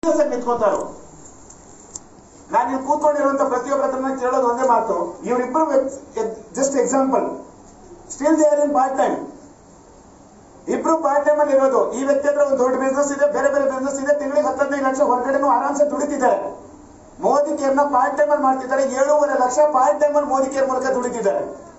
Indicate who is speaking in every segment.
Speaker 1: ನಿಂತ್ಕೋತಾರೋ ನಾನು ಇಲ್ಲಿ ಕೂತ್ಕೊಂಡಿರುವಂತ ಪ್ರತಿಯೊಬ್ಬರ ಹತ್ರನ ಕೇಳೋದು ಒಂದೇ ಮಾತು ಇವರಿಬ್ಬರು just example still they are in part time ಇಬ್ರು ಪಾರ್ಟ್ ಟೈಮ್ ಅಲ್ಲಿ ಇರೋದು ಈ ವ್ಯಕ್ತಿ ಹತ್ರ ಒಂದು ದೊಡ್ಡ ಬಿಸ್ನೆಸ್ ಇದೆ ಬೇರೆ ಬೇರೆ ಬಿಸ್ನೆಸ್ ಇದೆ ತಿಂಗಳಿಗೆ ಹತ್ತೈದು ಲಕ್ಷ ಹೊರಗಡೆನೂ ಆರಾಮ್ಸೆ ದುಡಿತಿದ್ದಾರೆ ಮೋದಿ ಕೇರ್ನ ಪಾರ್ಟ್ ಟೈಮ್ ಅಲ್ಲಿ ಮಾಡ್ತಿದ್ದಾರೆ ಏಳೂವರೆ ಲಕ್ಷ ಪಾರ್ಟ್ ಟೈಮ್ ಅಲ್ಲಿ ಮೋದಿ ಕೇರ್ ಮೂಲಕ ದುಡಿತಿದ್ದಾರೆ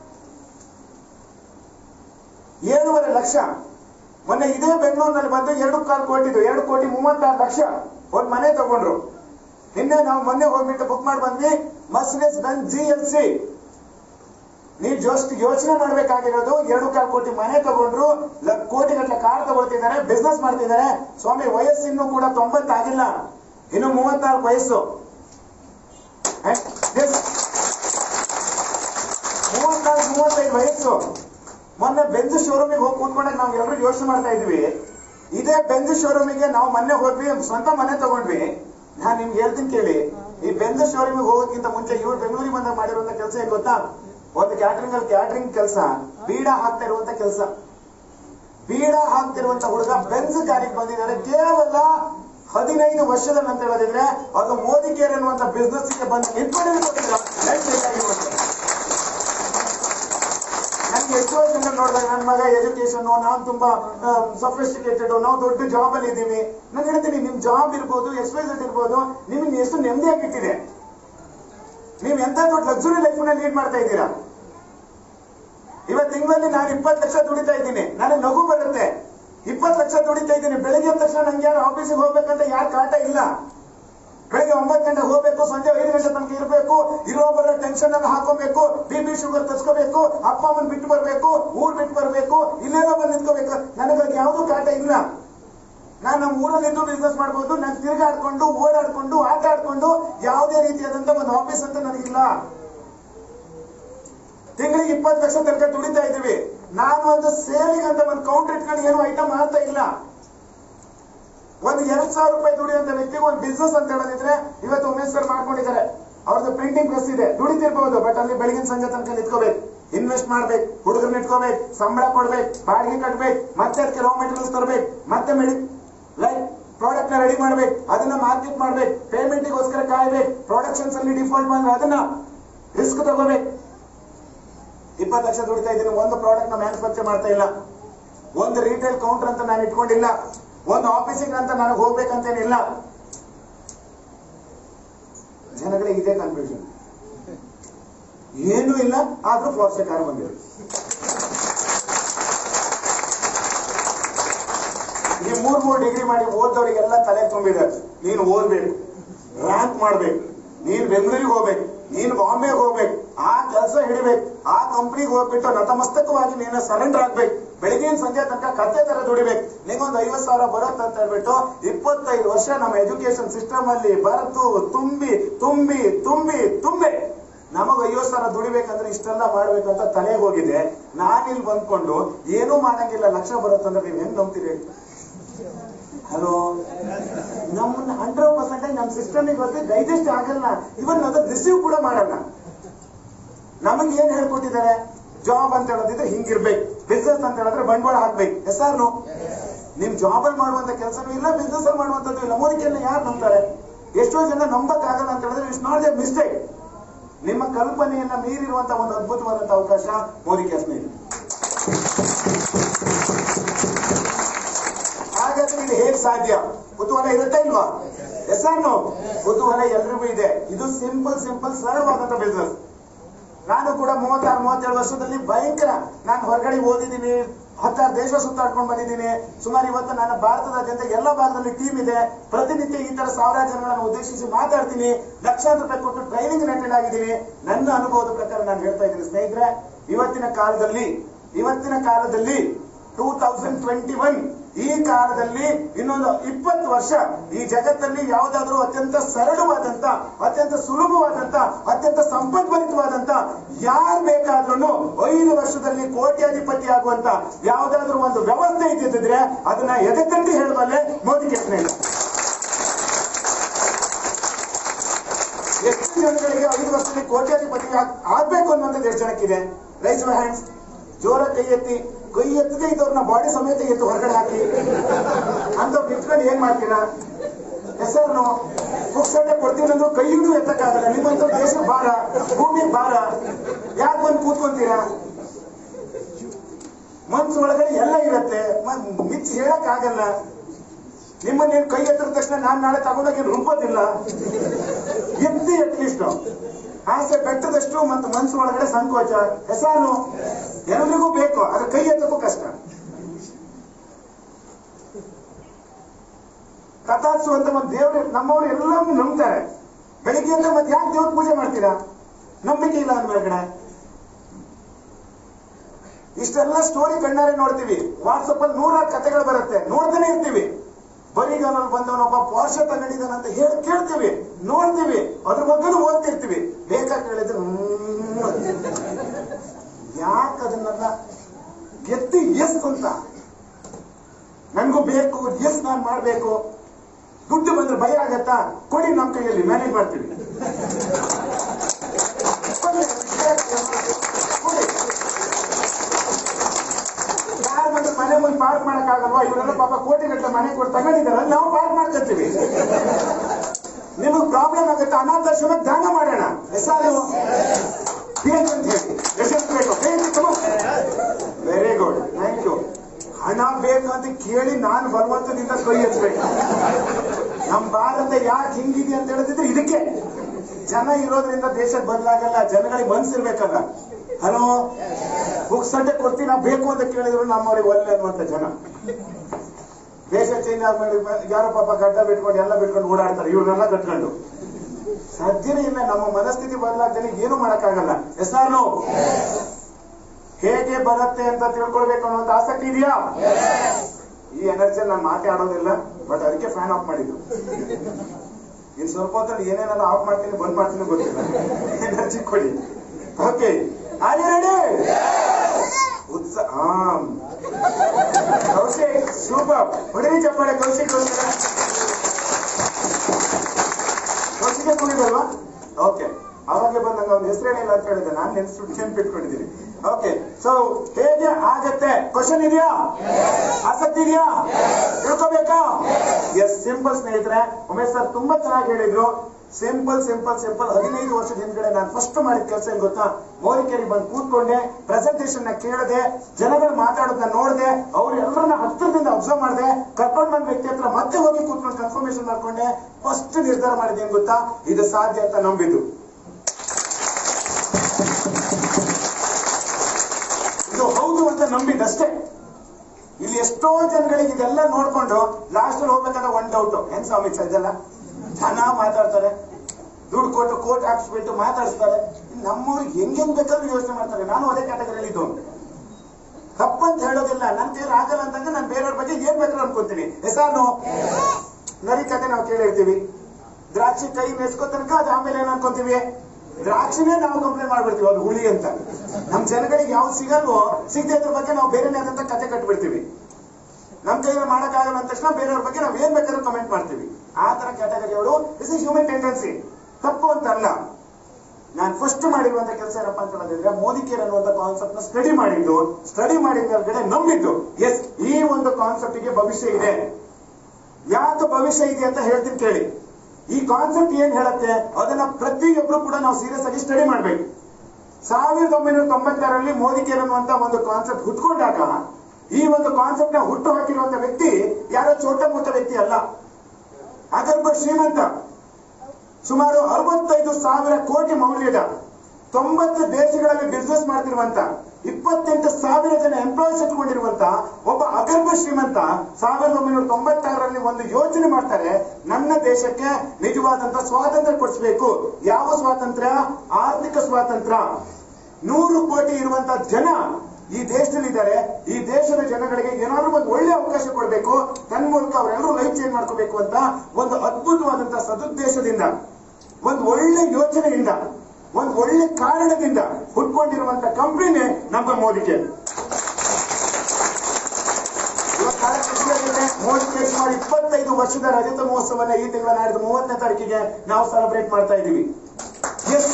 Speaker 1: ಏಳೂವರೆ ಲಕ್ಷ ಮೊನ್ನೆ ಇದೇ ಬೆಂಗಳೂರಿನಲ್ಲಿ ಬಂದು ಎರಡು ಕಾಲ್ ಕೋಟಿದು ಎರಡು ಕೋಟಿ ಮೂವತ್ತಾರು ಲಕ್ಷ ಒಂದ್ ಮನೆ ತಗೊಂಡ್ರು ನಿನ್ನೆ ನಾವು ಮೊನ್ನೆ ಹೋಗ್ಬಿಟ್ಟು ಬುಕ್ ಮಾಡಿ ಬಂದ್ವಿ Mercedes Benz G L C ನೀವು ಜಸ್ಟ್ ಯೋಚನೆ ಮಾಡ್ಬೇಕಾಗಿರೋದು ಎರಡು ಕಾಲ್ ಕೋಟಿ ಮನೆ ತಗೊಂಡ್ರು ಲ- ಕೋಟಿ ಗಟ್ಟಲೆ ಕಾರ್ ತಗೊಳ್ತಿದ್ದಾರೆ ಬಿಸ್ನೆಸ್ ಮಾಡ್ತಿದ್ದಾರೆ ಸ್ವಾಮಿ ವಯಸ್ಸಿನ್ನು ಕೂಡ ತೊಂಬತ್ತಾಗಿಲ್ಲ ಇನ್ನು ಮೂವತ್ನಾಲ್ಕು ವಯಸ್ಸು And this- ಮೂವತ್ನಾಲ್ಕು ಮೂವತ್ತೈದು ವಯಸ್ಸು ಮೊನ್ನೆ ಬೆಂಜ್ ಶೋರೂಮಿಗೆ ಹೋಗಿ ಕೂತ್ಕೊಂಡಾಗ ನಾವು ಎಲ್ಲರೂ ಯೋಚನೆ ಮಾಡ್ತಾ ಇದ್ವಿ ಇದೇ ಬೆಂಜ್ ಶೋರೂಮಿಗೆ ನಾವು ಮೊನ್ನೆ ಹೋದ್ವಿ ಸ್ವಂತ ಮನೆ ತಗೊಂಡ್ವಿ ನಾನ್ ನಿಮ್ಗೆ ಹೇಳ್ತೀನಿ ಕೇಳಿ ಈ ಬೆಂಜ್ ಶೋರೂಮಿಗೆ ಹೋಗೋಕ್ಕಿಂತ ಮುಂಚೆ ಇವ್ರು ಬೆಂಗಳೂರಿಗೆ ಬಂದಾಗ ಮಾಡಿರುವಂತ ಕೆಲಸ ಏನ್ ಗೊತ್ತಾ ಒಂದು ಕ್ಯಾಟ್ರಿಂಗ್ ಅಲ್ಲಿ ಕ್ಯಾಟ್ರಿಂಗ್ ಕೆಲಸ ಬೀಡ ಹಾಕ್ತಾ ಇರುವಂತ ಕೆಲಸ ಬೀಡ ಹಾಕ್ತಿರುವಂತ ಹುಡುಗ ಬೆಂಜ್ ಗಾಡಿಗೆ ಬಂದಿದ್ದಾರೆ ಕೇವಲ ಹದಿನೈದು ವರ್ಷದ ನಂತರ ಹೇಳೋದಿದ್ರೆ ಅದು ಮೋದಿ ಕೇರ್ ಎನ್ನುವಂತ ಬಿಸ್ನೆಸ್ ಗೆ ಬಂದು ನಿಂತ್ಕೊಂಡಿರ್ಬೋದು ನನ್ಗೆ ಎಷ್ಟೋ ಜನ ನೋಡಿದಾಗ ನನ್ನ ಮಗ ಎಜುಕೇಶನ್ ನಾವು ತುಂಬಾ ಸಫಿಸ್ಟಿಕೇಟೆಡ್ ನಾವು ದೊಡ್ಡ ಜಾಬ್ ಅಲ್ಲಿ ಇದ್ದೀವಿ ನಾನು ಹೇಳ್ತೀನಿ ನಿಮ್ ಜಾಬ್ ಇರ್ಬೋದು ಎಕ್ಸ್ಪೈಸೆಡ್ ಇರ್ಬೋದು ನಿಮ್ಗೆ ಎಷ್ಟು ನೆಮ್ಮದಿಯಾಗಿಟ್ಟಿದೆ ನೀವು ಎಂತ ದೊಡ್ಡ ಲಕ್ಸುರಿ ಲೈಫ್ ನ ಲೀಡ್ ಮಾಡ್ತಾ ಇದ್ದೀರಾ ಇವತ್ತು ತಿಂಗಳಲ್ಲಿ ನಾನು ಇಪ್ಪತ್ತು ಲಕ್ಷ ದುಡಿತಾ ಇದ್ದೀನಿ ನನಗೆ ನಗು ಬರುತ್ತೆ ಇಪ್ಪತ್ತು ಲಕ್ಷ ದುಡಿತಾ ಇದ್ದೀನಿ ಬೆಳಿಗ್ಗೆ ಎದ್ದ ತಕ್ಷಣ ನಂಗೆ ಯಾರು ಆಫೀಸಿಗೆ ಹೋಗ್ಬೇಕಂತ ಯಾರು ಕಾಟ ಇಲ್ಲ ಬೆಳಿಗ್ಗೆ ಒಂಬತ್ತು ಗಂಟೆಗೆ ಹೋಗ್ಬೇಕು ಸಂಜೆ ಐದು ಗಂಟೆ ತನಕ ಇರಬೇಕು ಇರೋ ಬರೋ ಟೆನ್ಷನ್ ಅನ್ನು ಹಾಕೋಬೇಕು ಬಿ ಪಿ ಶುಗರ್ ತರ್ಸ್ಕೋಬೇಕು ಅಪ್ಪ ಅಮ್ಮನ್ ಬಿಟ್ಟು ಬರ್ಬೇಕು ಊರ್ ಬಿಟ್ಟು ಬರ್ಬೇಕು ಇಲ್ಲೆಲ್ಲ ಬಂದು ನಿಂತ್ಕೋಬೇಕು ನನಗೆ ಯಾವ್ದು ಕಾಟ ಇಲ್ಲ ನಾನು ನಮ್ಮ ಊರಲ್ಲಿದ್ದು ಬಿಸ್ನೆಸ್ ಮಾಡ್ಬೋದು ನಾನು ತಿರುಗಾಡ್ಕೊಂಡು ಓಡಾಡ್ಕೊಂಡು ಆಟ ಆಡ್ಕೊಂಡು ಯಾವುದೇ ರೀತಿಯಾದಂತ ಒಂದು ಆಫೀಸ್ ಅಂತ ನನಗಿಲ್ಲ ತಿಂಗಳಿಗೆ ಇಪ್ಪತ್ತು ಲಕ್ಷ ತನಕ ದುಡಿತಾ ಇದ್ದೀವಿ ನಾನು ಒಂದು ಸೇಲಿಂಗ್ ಅಂತ ಒಂದು ಕೌಂಟರ್ ಇಟ್ಕೊಂಡು ಏನು ಐಟಮ್ ಮಾಡ್ತಾ ಇಲ್ಲ ಒಂದು ಎರಡ್ ಸಾವಿರ ರೂಪಾಯಿ ದುಡಿಯುವಂತ ವ್ಯಕ್ತಿಗೆ ಒಂದು ಬಿಸ್ನೆಸ್ ಅಂತ ಹೇಳೋದಿದ್ರೆ ಇವತ್ತು ಉಮೇಶ್ ಸರ್ ಮಾಡ್ಕೊಂಡಿದ್ದಾರೆ ಅವ್ರದ್ದು ಪ್ರಿಂಟಿಂಗ್ ಪ್ರೆಸ್ ಇದೆ ದುಡಿತಿರ್ಬೋದು ಬಟ್ ಅಲ್ಲಿ ಬೆಳಗಿನ ಸಂಜೆ ತನಕ ನಿಂತ್ಕೋಬೇಕು ಇನ್ವೆಸ್ಟ್ ಮಾಡ್ಬೇಕು ಹುಡುಗರನ್ನ ಇಟ್ಕೋಬೇಕು ಸಂಬಳ ಕೊಡ್ಬೇಕು ಬಾಡಿಗೆ ಕಟ್ಬೇಕು ಮತ್ತೆ ಅದಕ್ಕೆ ರಾ ಮೆಟೀರಿಯಲ್ಸ್ ತರಬೇಕು ಮತ್ತೆ ಮೆಡಿ ಲೈಕ್ ಪ್ರಾಡಕ್ಟ್ ನ ರೆಡಿ ಮಾಡ್ಬೇಕು ಅದನ್ನ ಮಾರ್ಕೆಟ್ ಮಾಡ್ಬೇಕು ಪೇಮೆಂಟ್ ಗೋಸ್ಕರ ಕಾಯ್ಬೇಕು ಪ್ರೊಡಕ್ಷನ್ಸ್ ಅಲ್ಲಿ ಡಿಫಾಲ್ಟ್ ಬಂದ್ರೆ ಅದನ್ನ ರಿಸ್ಕ್ ತಗೋಬೇಕು ಇಪ್ಪತ್ತು ಲಕ್ಷ ದುಡಿತಾ ಇದ್ದೀನಿ ಒಂದು ಪ್ರಾಡಕ್ಟ್ ನ ಮ್ಯಾನುಫ್ಯಾಕ್ಚರ್ ಮಾಡ್ತಾ ಇಲ್ಲ ಒಂದು ರಿಟೇಲ್ ಕೌಂಟರ್ ಅಂತ ನಾನು ಇಟ್ಕೊಂಡಿಲ್ಲ ಒಂದು ಆಫೀಸಿಗೆ ಅಂತ ನನಗೆ ಹೋಗ್ಬೇಕಂತೇನಿಲ್ಲ ಜನಗಳಿಗೆ ಇದೇ ಕನ್ಫ್ಯೂಷನ್ ಏನೂ ಇಲ್ಲ ಆದ್ರೂ ಫೋರ್ಸೆ ಕಾರ್ ಬಂದಿದೆ ಈ ಮೂರ್ ಮೂರ್ ಡಿಗ್ರಿ ಮಾಡಿ ಓದೋರಿಗೆಲ್ಲ ತಲೆ ತುಂಬಿದೆ ನೀನು ಓದ್ಬೇಕು ರ್ಯಾಂಕ್ ಮಾಡ್ಬೇಕು ನೀನ್ ಬೆಂಗಳೂರಿಗೆ ಹೋಗ್ಬೇಕು ನೀನ್ ಬಾಂಬೆಗೆ ಹೋಗ್ಬೇಕು ಆ ಕೆಲಸ ಹಿಡಿಬೇಕು ಆ ಕಂಪ್ನಿಗೆ ಹೋಗ್ಬಿಟ್ಟು ನತಮಸ್ತಕವಾಗಿ ನೀನು ಸರೆಂಡರ್ ಆಗ್ಬೇಕು ಬೆಳಿಗ್ಗೆ ಸಂಜೆ ತನಕ ಕತ್ತೆ ತರ ದುಡಿಬೇಕು ನಿಂಗೊಂದು ಐವತ್ ಸಾವಿರ ಬರುತ್ತೆ ಅಂತ ಹೇಳ್ಬಿಟ್ಟು ಇಪ್ಪತ್ತೈದು ವರ್ಷ ನಮ್ಮ ಎಜುಕೇಶನ್ ಸಿಸ್ಟಮ್ ಅಲ್ಲಿ ಬರೆದು ತುಂಬಿ ತುಂಬಿ ತುಂಬಿ ತುಂಬಿ ನಮಗ್ ಐವತ್ ಸಾವಿರ ದುಡಿಬೇಕಂದ್ರೆ ಇಷ್ಟೆಲ್ಲ ಮಾಡ್ಬೇಕಂತ ತಲೆಗೆ ಹೋಗಿದೆ ನಾನಿಲ್ಲಿ ಬಂದ್ಕೊಂಡು ಏನೂ ಮಾಡಂಗಿಲ್ಲ ಲಕ್ಷ ಬರುತ್ತಂದ್ರೆ ನೀವ್ ಹೆಂಗ್ ನಂಬ್ತೀರಿ ಹಲೋ ನಮ್ಮನ್ನ ಹಂಡ್ರೆಡ್ ಪರ್ಸೆಂಟೇಜ್ ನಮ್ಮ ಸಿಸ್ಟಮ್ ಗೊತ್ತು ಡೈಜೆಸ್ಟ್ ಆಗಲ್ಲ ಇವನ್ ಅದು ರಿಸೀವ್ ಕೂಡ ಮಾಡಲ್ಲ ನಮಗೆ ಏನ್ ಹೇಳ್ಕೊಟ್ಟಿದ್ದಾರೆ ಜಾಬ್ ಅಂತ ಹೇಳೋದಿದ್ರೆ ಹಿಂಗಿರ್ಬೇಕು ಬಿಸ್ನೆಸ್ ಅಂತ ಹೇಳಿದ್ರೆ ಬಂಡವಾಳ ಹಾಕ್ಬೇಕು ಹೆಸರು ನಿಮ್ ಜಾಬ್ ಅಲ್ಲಿ ಮಾಡುವಂತ ಕೆಲಸನೂ ಇಲ್ಲ ಬಿಸ್ನೆಸ್ ಅಲ್ಲಿ ಮಾಡುವಂತದ್ದು ಇಲ್ಲ ಮೋದಿಕೆಲ್ಲ ಯಾರು ನಂಬ್ತಾರೆ ಎಷ್ಟೋ ಜನ ನಂಬಕ್ ಆಗಲ್ಲ ಅಂತ ಹೇಳಿದ್ರೆ ಇಟ್ಸ್ ನಾಟ್ ಎ ಮಿಸ್ಟೇಕ್ ನಿಮ್ಮ ಕಲ್ಪನೆಯನ್ನ ಮೀರಿರುವಂತ ಒಂದು ಅದ್ಭುತವಾದಂತ ಅವಕಾಶ ಮೋದಿ ಕೆಲಸ ಇದೆ ಹಾಗಾದ್ರೆ ಇದು ಹೇಗ್ ಸಾಧ್ಯ ಕುತೂಹಲ ಇರುತ್ತಾ ಇಲ್ವಾ ಹೆಸರು ಕುತೂಹಲ ಎಲ್ರಿಗೂ ಇದೆ ಇದು ಸಿಂಪಲ್ ಸಿಂಪಲ್ ಸರಳವಾದಂತ ಬಿಸ್ನೆಸ್ ನಾನು ಕೂಡ ಮೂವತ್ತಾರು ಮೂವತ್ತೇಳು ವರ್ಷದಲ್ಲಿ ಭಯಂಕರ ನಾನು ಹೊರಗಡೆ ಓದಿದ್ದೀನಿ ಹತ್ತಾರು ದೇಶ ಸುತ್ತಾಡ್ಕೊಂಡು ಬಂದಿದ್ದೀನಿ ಸುಮಾರು ಇವತ್ತು ನನ್ನ ಭಾರತದಾದ್ಯಂತ ಎಲ್ಲ ಭಾಗದಲ್ಲಿ ಟೀಮ್ ಇದೆ ಪ್ರತಿನಿತ್ಯ ಈ ತರ ಸಾವಿರಾರು ಜನಗಳನ್ನು ಉದ್ದೇಶಿಸಿ ಮಾತಾಡ್ತೀನಿ ಲಕ್ಷಾಂತರ ರೂಪಾಯಿ ಕೊಟ್ಟು ಟ್ರೈನಿಂಗ್ ಅಟೆಂಡ್ ಆಗಿದ್ದೀನಿ ನನ್ನ ಅನುಭವದ ಪ್ರಕಾರ ನಾನು ಹೇಳ್ತಾ ಇದ್ದೀನಿ ಸ್ನೇಹಿತರೆ ಇವತ್ತಿನ ಕಾಲದಲ್ಲಿ ಇವತ್ತಿನ ಕಾಲದಲ್ಲಿ ಟೂ ತೌಸಂಡ್ ಟ್ವೆಂಟಿ ಒನ್ ಈ ಕಾಲದಲ್ಲಿ ಇನ್ನೊಂದು ಇಪ್ಪತ್ತು ವರ್ಷ ಈ ಜಗತ್ತಲ್ಲಿ ಯಾವುದಾದ್ರೂ ಅತ್ಯಂತ ಸರಳವಾದಂತ ಅತ್ಯಂತ ಸುಲಭವಾದಂತ ಅತ್ಯಂತ ಸಂಪದ್ಭರಿತವಾದಂತ ಯಾರು ಬೇಕಾದ್ರೂ ಐದು ವರ್ಷದಲ್ಲಿ ಕೋಟ್ಯಾಧಿಪತಿ ಆಗುವಂತ ಯಾವುದಾದ್ರೂ ಒಂದು ವ್ಯವಸ್ಥೆ ಇದ್ದಿದ್ರೆ ಅದನ್ನ ಎದೆತಟ್ಟಿ ಹೇಳುವಲ್ಲೇ ಮೋದಿ ಕೆಲಸ ಇಲ್ಲ ಎಷ್ಟು ಜನಗಳಿಗೆ ಐದು ವರ್ಷದಲ್ಲಿ ಕೋಟ್ಯಾಧಿಪತಿ ಆಗ್- ಆಗ್ಬೇಕು ಅನ್ನುವಂಥದ್ದು ಎಷ್ಟು ಜನಕ್ಕಿದೆ ರೈಸ್ ಹ್ಯಾಂಡ್ಸ್ ಜೋರ ಕೈ ಎತ್ತಿ ಕೈ ಎತ್ತದೇ ಇದ್ದವ್ರನ್ನ ಬಾಡಿ ಸಮೇತ ಎತ್ತು ಹೊರಗಡೆ ಹಾಕಿ ಅಂತ ನಿಂತ್ಕೊಂಡು ಏನ್ ಮಾಡ್ತೀರಾ ಹೆಸರು ಪುಕ್ಸಟ್ಟೆ ಕೊಡ್ತೀನಿ ಅಂದ್ರು ಕೈಯೂ ಎತ್ತಕ್ಕಾಗಲ್ಲ ನಿಮ್ಮಂತ ದೇಶ ಭಾರ ಭೂಮಿ ಭಾರ ಯಾಕೆ ಬಂದು ಕೂತ್ಕೊಂತೀರಾ ಮನ್ಸು ಒಳಗಡೆ ಎಲ್ಲ ಇರತ್ತೆ ಮ- ಮಿಚ್ಚಿ ಹೇಳಕ್ ಆಗಲ್ಲ ನಿಮ್ಮನ್ನ ನೀವು ಕೈ ಎತ್ತಿದ ತಕ್ಷಣ ನಾನ್ ನಾಳೆ ತಗೊಂಡೋಗಿ ರುಬ್ಬೋದಿಲ್ಲ ಎತ್ತಿ ಅಟ್ಲೀಸ್ಟ್ ಆಸೆ ಬೆಟ್ಟದಷ್ಟು ಮತ್ತು ಮನ್ಸು ಒಳಗಡೆ ಸಂಕೋಚ ಹೆಸರು ಎಲ್ಲರಿಗೂ ಬೇಕು ಅದ್ರ ಕೈ ಎತ್ತಕ್ಕೂ ಕಷ್ಟ ಕಥಾತ್ಸು ಅಂತ ಒಂದು ದೇವ್ರು ನಮ್ಮವ್ರು ಎಲ್ಲವನ್ನೂ ನಂಬ್ತಾರೆ ಬೆಳಿಗ್ಗೆ ಅಂತ ಮತ್ತೆ ಯಾಕೆ ದೇವ್ರ ಪೂಜೆ ಮಾಡ್ತೀರಾ ನಂಬಿಕೆ ಇಲ್ಲ ಅಂದ್ಮೇಲೆ ಇಷ್ಟೆಲ್ಲ ಸ್ಟೋರಿ ಕಣ್ಣಾರೆ ನೋಡ್ತೀವಿ ವಾಟ್ಸಪ್ ಅಲ್ಲಿ ನೂರಾರು ಕಥೆಗಳು ಬರುತ್ತೆ ನೋಡ್ತಾನೆ ಇರ್ತೀವಿ ಬರಿಗಾಲಲ್ಲಿ ಬಂದವನೊಬ್ಬ ಪಾರ್ಶ ತಗೊಂಡಿದ್ದಾನಂತ ಹೇಳಿ ಕೇಳ್ತೀವಿ ನೋಡ್ತೀವಿ ಅದ್ರ ಬಗ್ಗೆನೂ ಓದ್ತಿರ್ತೀವಿ ಬೇಕಾಗಿ ಹೇಳಿದ್ರೆ ಯಾಕೆ ಅದನ್ನೆಲ್ಲ ಎತ್ತಿ ಎಸ್ ಅಂತ ನನ್ಗೂ ಬೇಕು ಎಸ್ ನಾನ್ ಮಾಡ್ಬೇಕು ದುಡ್ಡು ಬಂದ್ರೆ ಭಯ ಆಗತ್ತಾ ಕೊಡಿ ನಮ್ ಕೈಯಲ್ಲಿ ಮ್ಯಾನೇಜ್ ಮಾಡ್ತೀವಿ ಕೊಡಿ. ಯಾರು ಬಂದ್ರೆ ಮನೆ ಮುಂದೆ ಪಾರ್ಕ್ ಮಾಡಕ್ಕಾಗಲ್ವಾ ಇವರೆಲ್ಲ ಪಾಪ ಕೋಟಿ ಗಟ್ಟಲೆ ಮನೆ ಕೊಟ್ಟು ತಗೊಂಡಿದಾರ ನಾವು ಪಾರ್ಕ್ ಮಾಡ್ಕೊತೀವಿ ನಿಮಗ್ ಪ್ರಾಬ್ಲಮ್ ಆಗುತ್ತೆ ಅನಾಥಾಶ್ರಮಕ್ಕೆ ದಾನ ಮಾಡೋಣ ಹೆಸರು ಬೇಕು ಅಂತ ಹೇಳಿ ಎಷ್ಟು ಬೇಕು ವೆರಿ ಗುಡ್ ಥ್ಯಾಂಕ್ ಯು ಹಣ ಬೇಕು ಅಂತ ಕೇಳಿ ನಾನು ಬಲವಂತದಿಂದ ಕೈ ಎತ್ತಬೇಕು ನಮ್ ಭಾರತ ಯಾಕೆ ಹಿಂಗಿದೆ ಅಂತ ಹೇಳಿದ್ರೆ ಇದಕ್ಕೆ ಜನ ಇರೋದ್ರಿಂದ ದೇಶ ಬದಲಾಗಲ್ಲ ಜನಗಳಿಗೆ ಮನ್ಸಿರ್ಬೇಕಲ್ಲ ಹಲೋ ಬುಕ್ಸ್ ಅಡ್ಡೆ ಕೊಡ್ತೀನಿ ನಾವು ಬೇಕು ಅಂತ ಕೇಳಿದ್ರು ನಮ್ಮವ್ರಿಗೆ ಒಲ್ಲೆ ಅನ್ನುವಂತ ಜನ ದೇಶ ಚೇಂಜ್ ಆದ್ಮೇಲೆ ಯಾರೋ ಪಾಪ ಗಡ್ಡ ಬಿಟ್ಕೊಂಡು ಎಲ್ಲ ಬಿಟ್ಕೊಂಡು ಓಡಾಡ್ತಾರೆ ಇವ್ರನ್ನೆಲ್ಲ ಕಟ್ಕೊಂಡು ಸಾಧ್ಯನೇ ಇಲ್ಲ ನಮ್ಮ ಮನಸ್ಥಿತಿ ಬದಲಾಗ್ದೇನೆ ಏನು ಮಾಡಕ್ಕಾಗಲ್ಲ ಹೆಸರು ಹೇಗೆ ಬರುತ್ತೆ ಅಂತ ತಿಳ್ಕೊಳ್ಬೇಕು ಅನ್ನುವಂತ ಆಸಕ್ತಿ ಇದೆಯಾ ಈ ಎನರ್ಜಿ ನಾನು ಮಾತಾಡೋದಿಲ್ಲ ಬಟ್ ಅದಕ್ಕೆ ಫ್ಯಾನ್ ಆಫ್ ಮಾಡಿದ್ದು ಇನ್ ಸ್ವಲ್ಪ ಹೊತ್ತಲ್ಲಿ ಏನೇನೆಲ್ಲ ಆಫ್ ಮಾಡ್ತೀನಿ ಬಂದ್ ಮಾಡ್ತೀನಿ ಗೊತ್ತಿಲ್ಲ ಎನರ್ಜಿ ಕೊಡಿ ಓಕೆ ಆರ್ ಯು ರೆಡಿ ಉತ್ಸಾಹ ಹಾ ಕೌಶಿಕ್ ಸೂಪರ್ ಹೊಡಿರಿ ಚಪ್ಪಾಳೆ ಕೌಶಿಕ್ ಕೌಶಿಕ ಕುಣಿದಲ್ವಾ ಓಕೆ ಅವಾಗೆ ಬಂದಾಗ ಅವ್ನ ಹೆಸರೇನಿಲ್ಲ ಅಂತ ಹೇಳಿದೆ ನಾನು ನೆನ್ಸ್ಬಿಟ್ಟು ನೆನ್ಪಿಟ್ಕೊಂಡಿದ್ದೀನಿ ಓಕೆ ಸೊ ಹೇಗೆ ಆಗತ್ತೆ ಕ್ವಶನ್ ಇದೆಯಾ ಆಸಕ್ತಿ ಇದೆಯಾ ತಿಳ್ಕೊಬೇಕಾ ಎಸ್ ಸಿಂಪಲ್ ಸ್ನೇಹಿತರೆ ಉಮೇಶ್ ಸರ್ ತುಂಬಾ ಚೆನ್ನಾಗಿ ಹೇಳಿದ್ರು ಸಿಂಪಲ್ ಸಿಂಪಲ್ ಸಿಂಪಲ್ ಹದಿನೈದು ವರ್ಷದ ಹಿಂದ್ಗಡೆ ನಾನು ಫಸ್ಟ್ ಮಾಡಿದ ಕೆಲಸ ಏನ್ ಗೊತ್ತಾ ಮೋರಿಕೆರಿಗೆ ಬಂದು ಕೂತ್ಕೊಂಡೆ ಪ್ರೆಸೆಂಟೇಷನ್ ನ ಕೇಳದೆ ಜನಗಳು ಮಾತಾಡೋದನ್ನ ನೋಡಿದೆ ಅವ್ರು ಎಲ್ಲರನ್ನ ಹತ್ತಿರದಿಂದ ಅಬ್ಸರ್ವ್ ಮಾಡಿದೆ ಕರ್ಕೊಂಡ್ ಬಂದ ವ್ಯಕ್ತಿ ಹತ್ರ ಮತ್ತೆ ಹೋಗಿ ಕೂತ್ಕೊಂಡು ಕನ್ಫರ್ಮೇಶನ್ ಮಾಡ್ಕೊಂಡೆ ಫಸ್ಟ್ ನಿರ್ಧಾರ ಮಾಡಿದೆ ಏನ್ ಗೊತ್ತಾ ಇದು ಸಾಧ್ಯ ಅಂತ ನಂಬಿದ್ದು ಇದು ಹೌದು ಅಂತ ನಂಬಿದ್ದಷ್ಟೇ ಇಲ್ಲಿ ಎಷ್ಟೋ ಜನಗಳಿಗೆ ಇದೆಲ್ಲ ನೋಡ್ಕೊಂಡು ಲಾಸ್ಟ್ ಅಲ್ಲಿ ಹೋಗ್ಬೇಕಾದ್ರೆ ಒನ್ ಡೌಟ್ ಹೆಂಗ್ ಸ್ವಾಮಿ ಸರ್ ಇದೆಲ್ಲ ಜನ ಮಾತಾಡ್ತಾರೆ ದುಡ್ಡು ಕೊಟ್ಟು ಕೋಟ್ ಹಾಕ್ಸ್ಬಿಟ್ಟು ಮಾತಾಡಿಸ್ತಾರೆ ನಮ್ಮವ್ರಿಗೆ ಹೆಂಗ್ ಹೆಂಗ್ ಬೇಕಾದ್ರೂ ಯೋಚನೆ ಮಾಡ್ತಾರೆ ನಾನು ಅದೇ ಕ್ಯಾಟಗರಿಯಲ್ಲಿ ಇದ್ದು ತಪ್ಪಂತ ಹೇಳೋದಿಲ್ಲ ನನ್ ಕೈಲಿ ಆಗಲ್ಲ ಅಂತಂದ್ರೆ ನಾನು ಬೇರೆಯವ್ರ ಬಗ್ಗೆ ಏನ್ ಬೇಕಾದ್ರೂ ಅನ್ಕೊಂತೀನಿ ಹೆಸರು ನರಿ ಕತೆ ನಾವು ಕೇಳಿರ್ತೀವಿ ದ್ರಾಕ್ಷಿ ಕೈ ಮೆಸ್ಕೋ ತನಕ ಅದು ಆಮೇಲೆ ಏನ್ ಅನ್ಕೊಂತೀವಿ ದ್ರಾಕ್ಷಿನೇ ನಾವು ಕಂಪ್ಲೇಂಟ್ ಮಾಡ್ಬಿಡ್ತೀವಿ ಅದು ಹುಳಿ ಅಂತ ನಮ್ ಜನಗಳಿಗೆ ಯಾವ್ದು ಸಿಗಲ್ವೋ ಸಿಗದೆ ಇದ್ರ ಬಗ್ಗೆ ನಾವು ಬೇರೆನೇ ಆದಂತ ಕತೆ ಕಟ್ಬಿಡ್ತೀವಿ ನಮ್ ಕೈಯಲ್ಲಿ ಮಾಡಕ್ಕಾಗಲ್ಲ ಅಂದ ತಕ್ಷಣ ಬೇರೆಯವ್ರ ಬಗ್ಗೆ ನಾವ್ ಏನ್ ಬೇಕಾದ್ರೂ ಕಮೆಂಟ್ ಮಾಡ್ತೀವಿ ಆ ತರ ಕ್ಯಾಟಗರಿಯವರು ದಿಸ್ ಇಸ್ ಹ್ಯೂಮನ್ ಟೆಂಡೆನ್ಸಿ ತಪ್ಪು ಅಂತ ಅಲ್ಲ ನಾನು ಫಸ್ಟ್ ಮಾಡಿರುವಂತ ಕೆಲಸ ಏನಪ್ಪಾ ಅಂತ ಹೇಳಿದ್ರೆ ಮೋದಿ ಕೇರ್ ಅನ್ನುವಂತ ಕಾನ್ಸೆಪ್ಟ್ ನ ಸ್ಟಡಿ ಮಾಡಿದ್ದು ಸ್ಟಡಿ ಮಾಡಿದ ಮೇಲ್ಗಡೆ ನಂಬಿದ್ದು ಎಸ್ ಈ ಒಂದು ಕಾನ್ಸೆಪ್ಟ್ ಗೆ ಭವಿಷ್ಯ ಇದೆ ಯಾಕೆ ಭವಿಷ್ಯ ಇದೆ ಅಂತ ಹೇಳ್ತೀನಿ ಕೇಳಿ ಈ ಕಾನ್ಸೆಪ್ಟ್ ಏನ್ ಹೇಳುತ್ತೆ ಅದನ್ನ ಪ್ರತಿಯೊಬ್ರು ಕೂಡ ನಾವು ಸೀರಿಯಸ್ ಆಗಿ ಸ್ಟಡಿ ಮಾಡ್ಬೇಕು ಸಾವಿರದ ಒಂಬೈನೂರ ತೊಂಬತ್ತಾರರಲ್ಲಿ ಮೋದಿ ಕೇರ್ ಅನ್ನುವಂತ ಒಂದು ಕಾನ್ಸೆಪ್ಟ್ ಹುಟ್ಕೊಂಡಾಗ ಈ ಒಂದು ಕಾನ್ಸೆಪ್ಟ್ ನ ಹುಟ್ಟು ಹಾಕಿರುವಂತ ವ್ಯಕ್ತಿ ಯಾರೋ ಚೋಟ ಮೋಟ ವ್ಯಕ್ತಿ ಅಲ್ಲ ಅಗರ್ಭ ಶ್ರೀಮಂತ ಸುಮಾರು ಅರವತ್ತೈದು ಸಾವಿರ ಕೋಟಿ ಮೌಲ್ಯದ ತೊಂಬತ್ತು ದೇಶಗಳಲ್ಲಿ ಬಿಸ್ನೆಸ್ ಮಾಡ್ತಿರುವಂತ ಇಪ್ಪತ್ತೆಂಟು ಸಾವಿರ ಜನ ಎಂಪ್ಲಾಯೀಸ್ ಇಟ್ಕೊಂಡಿರುವಂತ ಒಬ್ಬ ಅಗರ್ಭ ಶ್ರೀಮಂತ ಸಾವಿರದ ಒಂಬೈನೂರ ತೊಂಬತ್ತಾರರಲ್ಲಿ ಒಂದು ಯೋಚನೆ ಮಾಡ್ತಾರೆ ನನ್ನ ದೇಶಕ್ಕೆ ನಿಜವಾದಂತ ಸ್ವಾತಂತ್ರ್ಯ ಕೊಡಿಸಬೇಕು ಯಾವ ಸ್ವಾತಂತ್ರ್ಯ ಆರ್ಥಿಕ ಸ್ವಾತಂತ್ರ್ಯ ನೂರು ಕೋಟಿ ಇರುವಂತ ಜನ ಈ ದೇಶದಲ್ಲಿ ಇದ್ದಾರೆ ಈ ದೇಶದ ಜನಗಳಿಗೆ ಏನಾದ್ರೂ ಒಂದು ಒಳ್ಳೆ ಅವಕಾಶ ಕೊಡಬೇಕು ತನ್ಮೂಲಕ ಅವರೆಲ್ಲರೂ ಲೈಫ್ ಚೇಂಜ್ ಮಾಡ್ಕೋಬೇಕು ಅಂತ ಒಂದು ಅದ್ಭುತವಾದಂತ ಸದುದ್ದೇಶದಿಂದ ಒಂದು ಒಳ್ಳೆ ಯೋಚನೆಯಿಂದ ಒಂದು ಒಳ್ಳೆ ಕಾರಣದಿಂದ ಹುಟ್ಕೊಂಡಿರುವಂತ ಕಂಪ್ನಿನೇ ನಮ್ಮ ಮೋದಿಗೆ ಮೋದಿ ಕೇಸ್ ಮಾಡಿ ಇಪ್ಪತ್ತೈದು ವರ್ಷದ ರಜತ ಮಹೋತ್ಸವನ ಈ ತಿಂಗಳ ನಾಡಿದ ಮೂವತ್ತನೇ ತಾರೀಕಿಗೆ ನಾವು ಸೆಲೆಬ್ರೇಟ್ ಮಾಡ್ತಾ ಇದ್ದೀವಿ ಎಸ್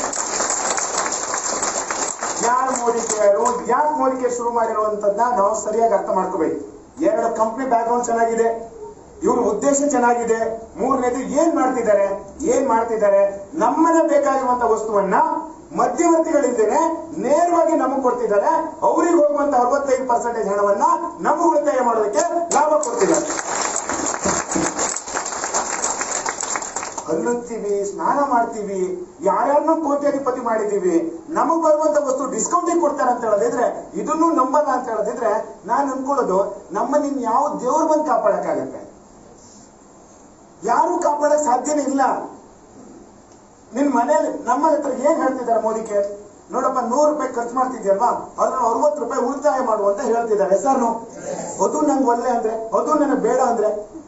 Speaker 1: ಯಾರು ಮೋದಿ ಕೇರು ಯಾಕೆ ಮೋದಿ ಕೇರ್ ಶುರು ಮಾಡಿರುವಂತದ್ನ ನಾವು ಸರಿಯಾಗಿ ಅರ್ಥ ಮಾಡ್ಕೋಬೇಕು ಎರಡು ಕಂಪ್ನಿ ಬ್ಯಾಕ್ ಗ್ರೌಂಡ್ ಚೆನ್ನಾಗಿದೆ ಇವ್ರ ಉದ್ದೇಶ ಚೆನ್ನಾಗಿದೆ ಮೂರನೇದು ಏನ್ ಮಾಡ್ತಿದ್ದಾರೆ ಏನ್ ಮಾಡ್ತಿದ್ದಾರೆ ನಮ್ಮನೆ ಬೇಕಾಗಿರುವಂತ ವಸ್ತುವನ್ನ ಮಧ್ಯವರ್ತಿಗಳಿಂದನೆ ನೇರವಾಗಿ ನಮಗ್ ಕೊಡ್ತಿದ್ದಾರೆ ಅವ್ರಿಗೆ ಹೋಗುವಂತ ಅರವತ್ತೈದು ಪರ್ಸೆಂಟೇಜ್ ಹಣವನ್ನ ನಮಗ್ ಉಳಿತಾಯ ಮಾಡೋದಕ್ಕೆ ಲಾಭ ಕೊಡ್ತಿದ್ದಾರೆ ಹಲ್ಲುತ್ತೀವಿ ಸ್ನಾನ ಮಾಡ್ತೀವಿ ಯಾರ್ಯಾರನ್ನೂ ಕೋಟ್ಯಾಧಿಪತಿ ಮಾಡಿದೀವಿ ನಮಗ್ ಬರುವಂತ ವಸ್ತು ಡಿಸ್ಕೌಂಟಿಗೆ ಕೊಡ್ತಾರೆ ಅಂತ ಹೇಳೋದಿದ್ರೆ ಇದನ್ನು ನಂಬಲ್ಲ ಅಂತ ಹೇಳೋದಿದ್ರೆ ನಾನು ಅನ್ಕೊಳ್ಳೋದು ನಮ್ಮನ್ನ ಇನ್ ಯಾವ ದೇವ್ರು ಬಂದು ಕಾಪಾಡಕ್ಕಾಗತ್ತೆ ಯಾರು ಕಾಪಾಡಕ್ ಸಾಧ್ಯನೇ ಇಲ್ಲ ನಿನ್ ಮನೇಲಿ ನಮ್ಮ ಹತ್ರ ಏನ್ ಹೇಳ್ತಿದ್ದಾರೆ ಮೋದಿಗೆ ನೋಡಪ್ಪ ನೂರು ರೂಪಾಯಿ ಖರ್ಚು ಮಾಡ್ತಿದ್ಯಲ್ವಾ ಅದ್ರ ಅರವತ್ತು ರೂಪಾಯಿ ಉಳಿತಾಯ ಮಾಡು ಅಂತ ಹೇಳ್ತಿದ್ದಾರೆ ಸರ್ನು ಅದು ನಂಗೆ ಒಲ್ಲೆ ಅಂದ್ರೆ ಅದು ನನಗೆ ಬೇಡ ಅಂದ್ರೆ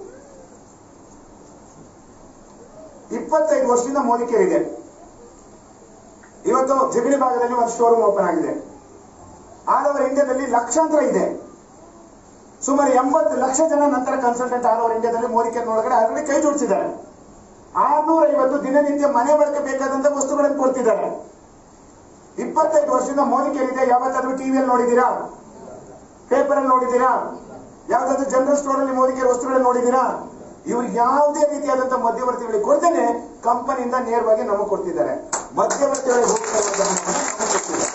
Speaker 1: ಇಪ್ಪತ್ತೈದು ವರ್ಷದಿಂದ ಮೋದಿ ಕೇರ್ ಇದೆ ಇವತ್ತು ಜಿಗಣಿ ಭಾಗದಲ್ಲಿ ಒಂದು ಶೋರೂಮ್ ಓಪನ್ ಆಗಿದೆ ಆಲ್ ಓವರ್ ಇಂಡಿಯಾದಲ್ಲಿ ಲಕ್ಷಾಂತರ ಇದೆ ಸುಮಾರು ಎಂಬತ್ತು ಲಕ್ಷ ಜನ ನಂತರ ಕನ್ಸಲ್ಟೆಂಟ್ ಆಲ್ ಓವರ್ ಇಂಡಿಯಾದಲ್ಲಿ ಮೋದಿ ಕೇರ್ ಒಳಗಡೆ ಆಲ್ರೆಡಿ ಕೈ ಜೋಡಿಸಿದ್ದಾರೆ ಆರ್ನೂರ ಐವತ್ತು ದಿನನಿತ್ಯ ಮನೆ ಬಳಕೆ ಬೇಕಾದಂತ ವಸ್ತುಗಳನ್ನು ಕೊಡ್ತಿದ್ದಾರೆ ಇಪ್ಪತ್ತೈದು ವರ್ಷದಿಂದ ಮೋದಿ ಕೇರ್ ಇದೆ ಯಾವತ್ತಾದ್ರೂ ಟಿವಿಯಲ್ಲಿ ನೋಡಿದ್ದೀರಾ ಪೇಪರ್ ಅಲ್ಲಿ ನೋಡಿದ್ದೀರಾ ಯಾವ್ದಾದ್ರು ಜನರಲ್ ಸ್ಟೋರ್ ಅಲ್ಲಿ ಮೋದಿ ಕೇರ್ ವಸ್ತುಗಳನ್ನು ನೋಡಿದ್ದೀರಾ ಇವ್ರಿಗೆ ಯಾವುದೇ ರೀತಿಯಾದಂತಹ ಮಧ್ಯವರ್ತಿಗಳಿಗೆ ಕೊಡ್ತೇನೆ ಕಂಪನಿಯಿಂದ ನೇರವಾಗಿ ನಮಗೆ ಕೊಡ್ತಿದ್ದಾರೆ ಮಧ್ಯವರ್ತಿಗಳಿಗೆ ಹೋಗ್ತಾ ಇರುವಂತಹ ಹಣವನ್ನು ನಮಗೆ ಕೊಡ್ತಿದ್ದಾರೆ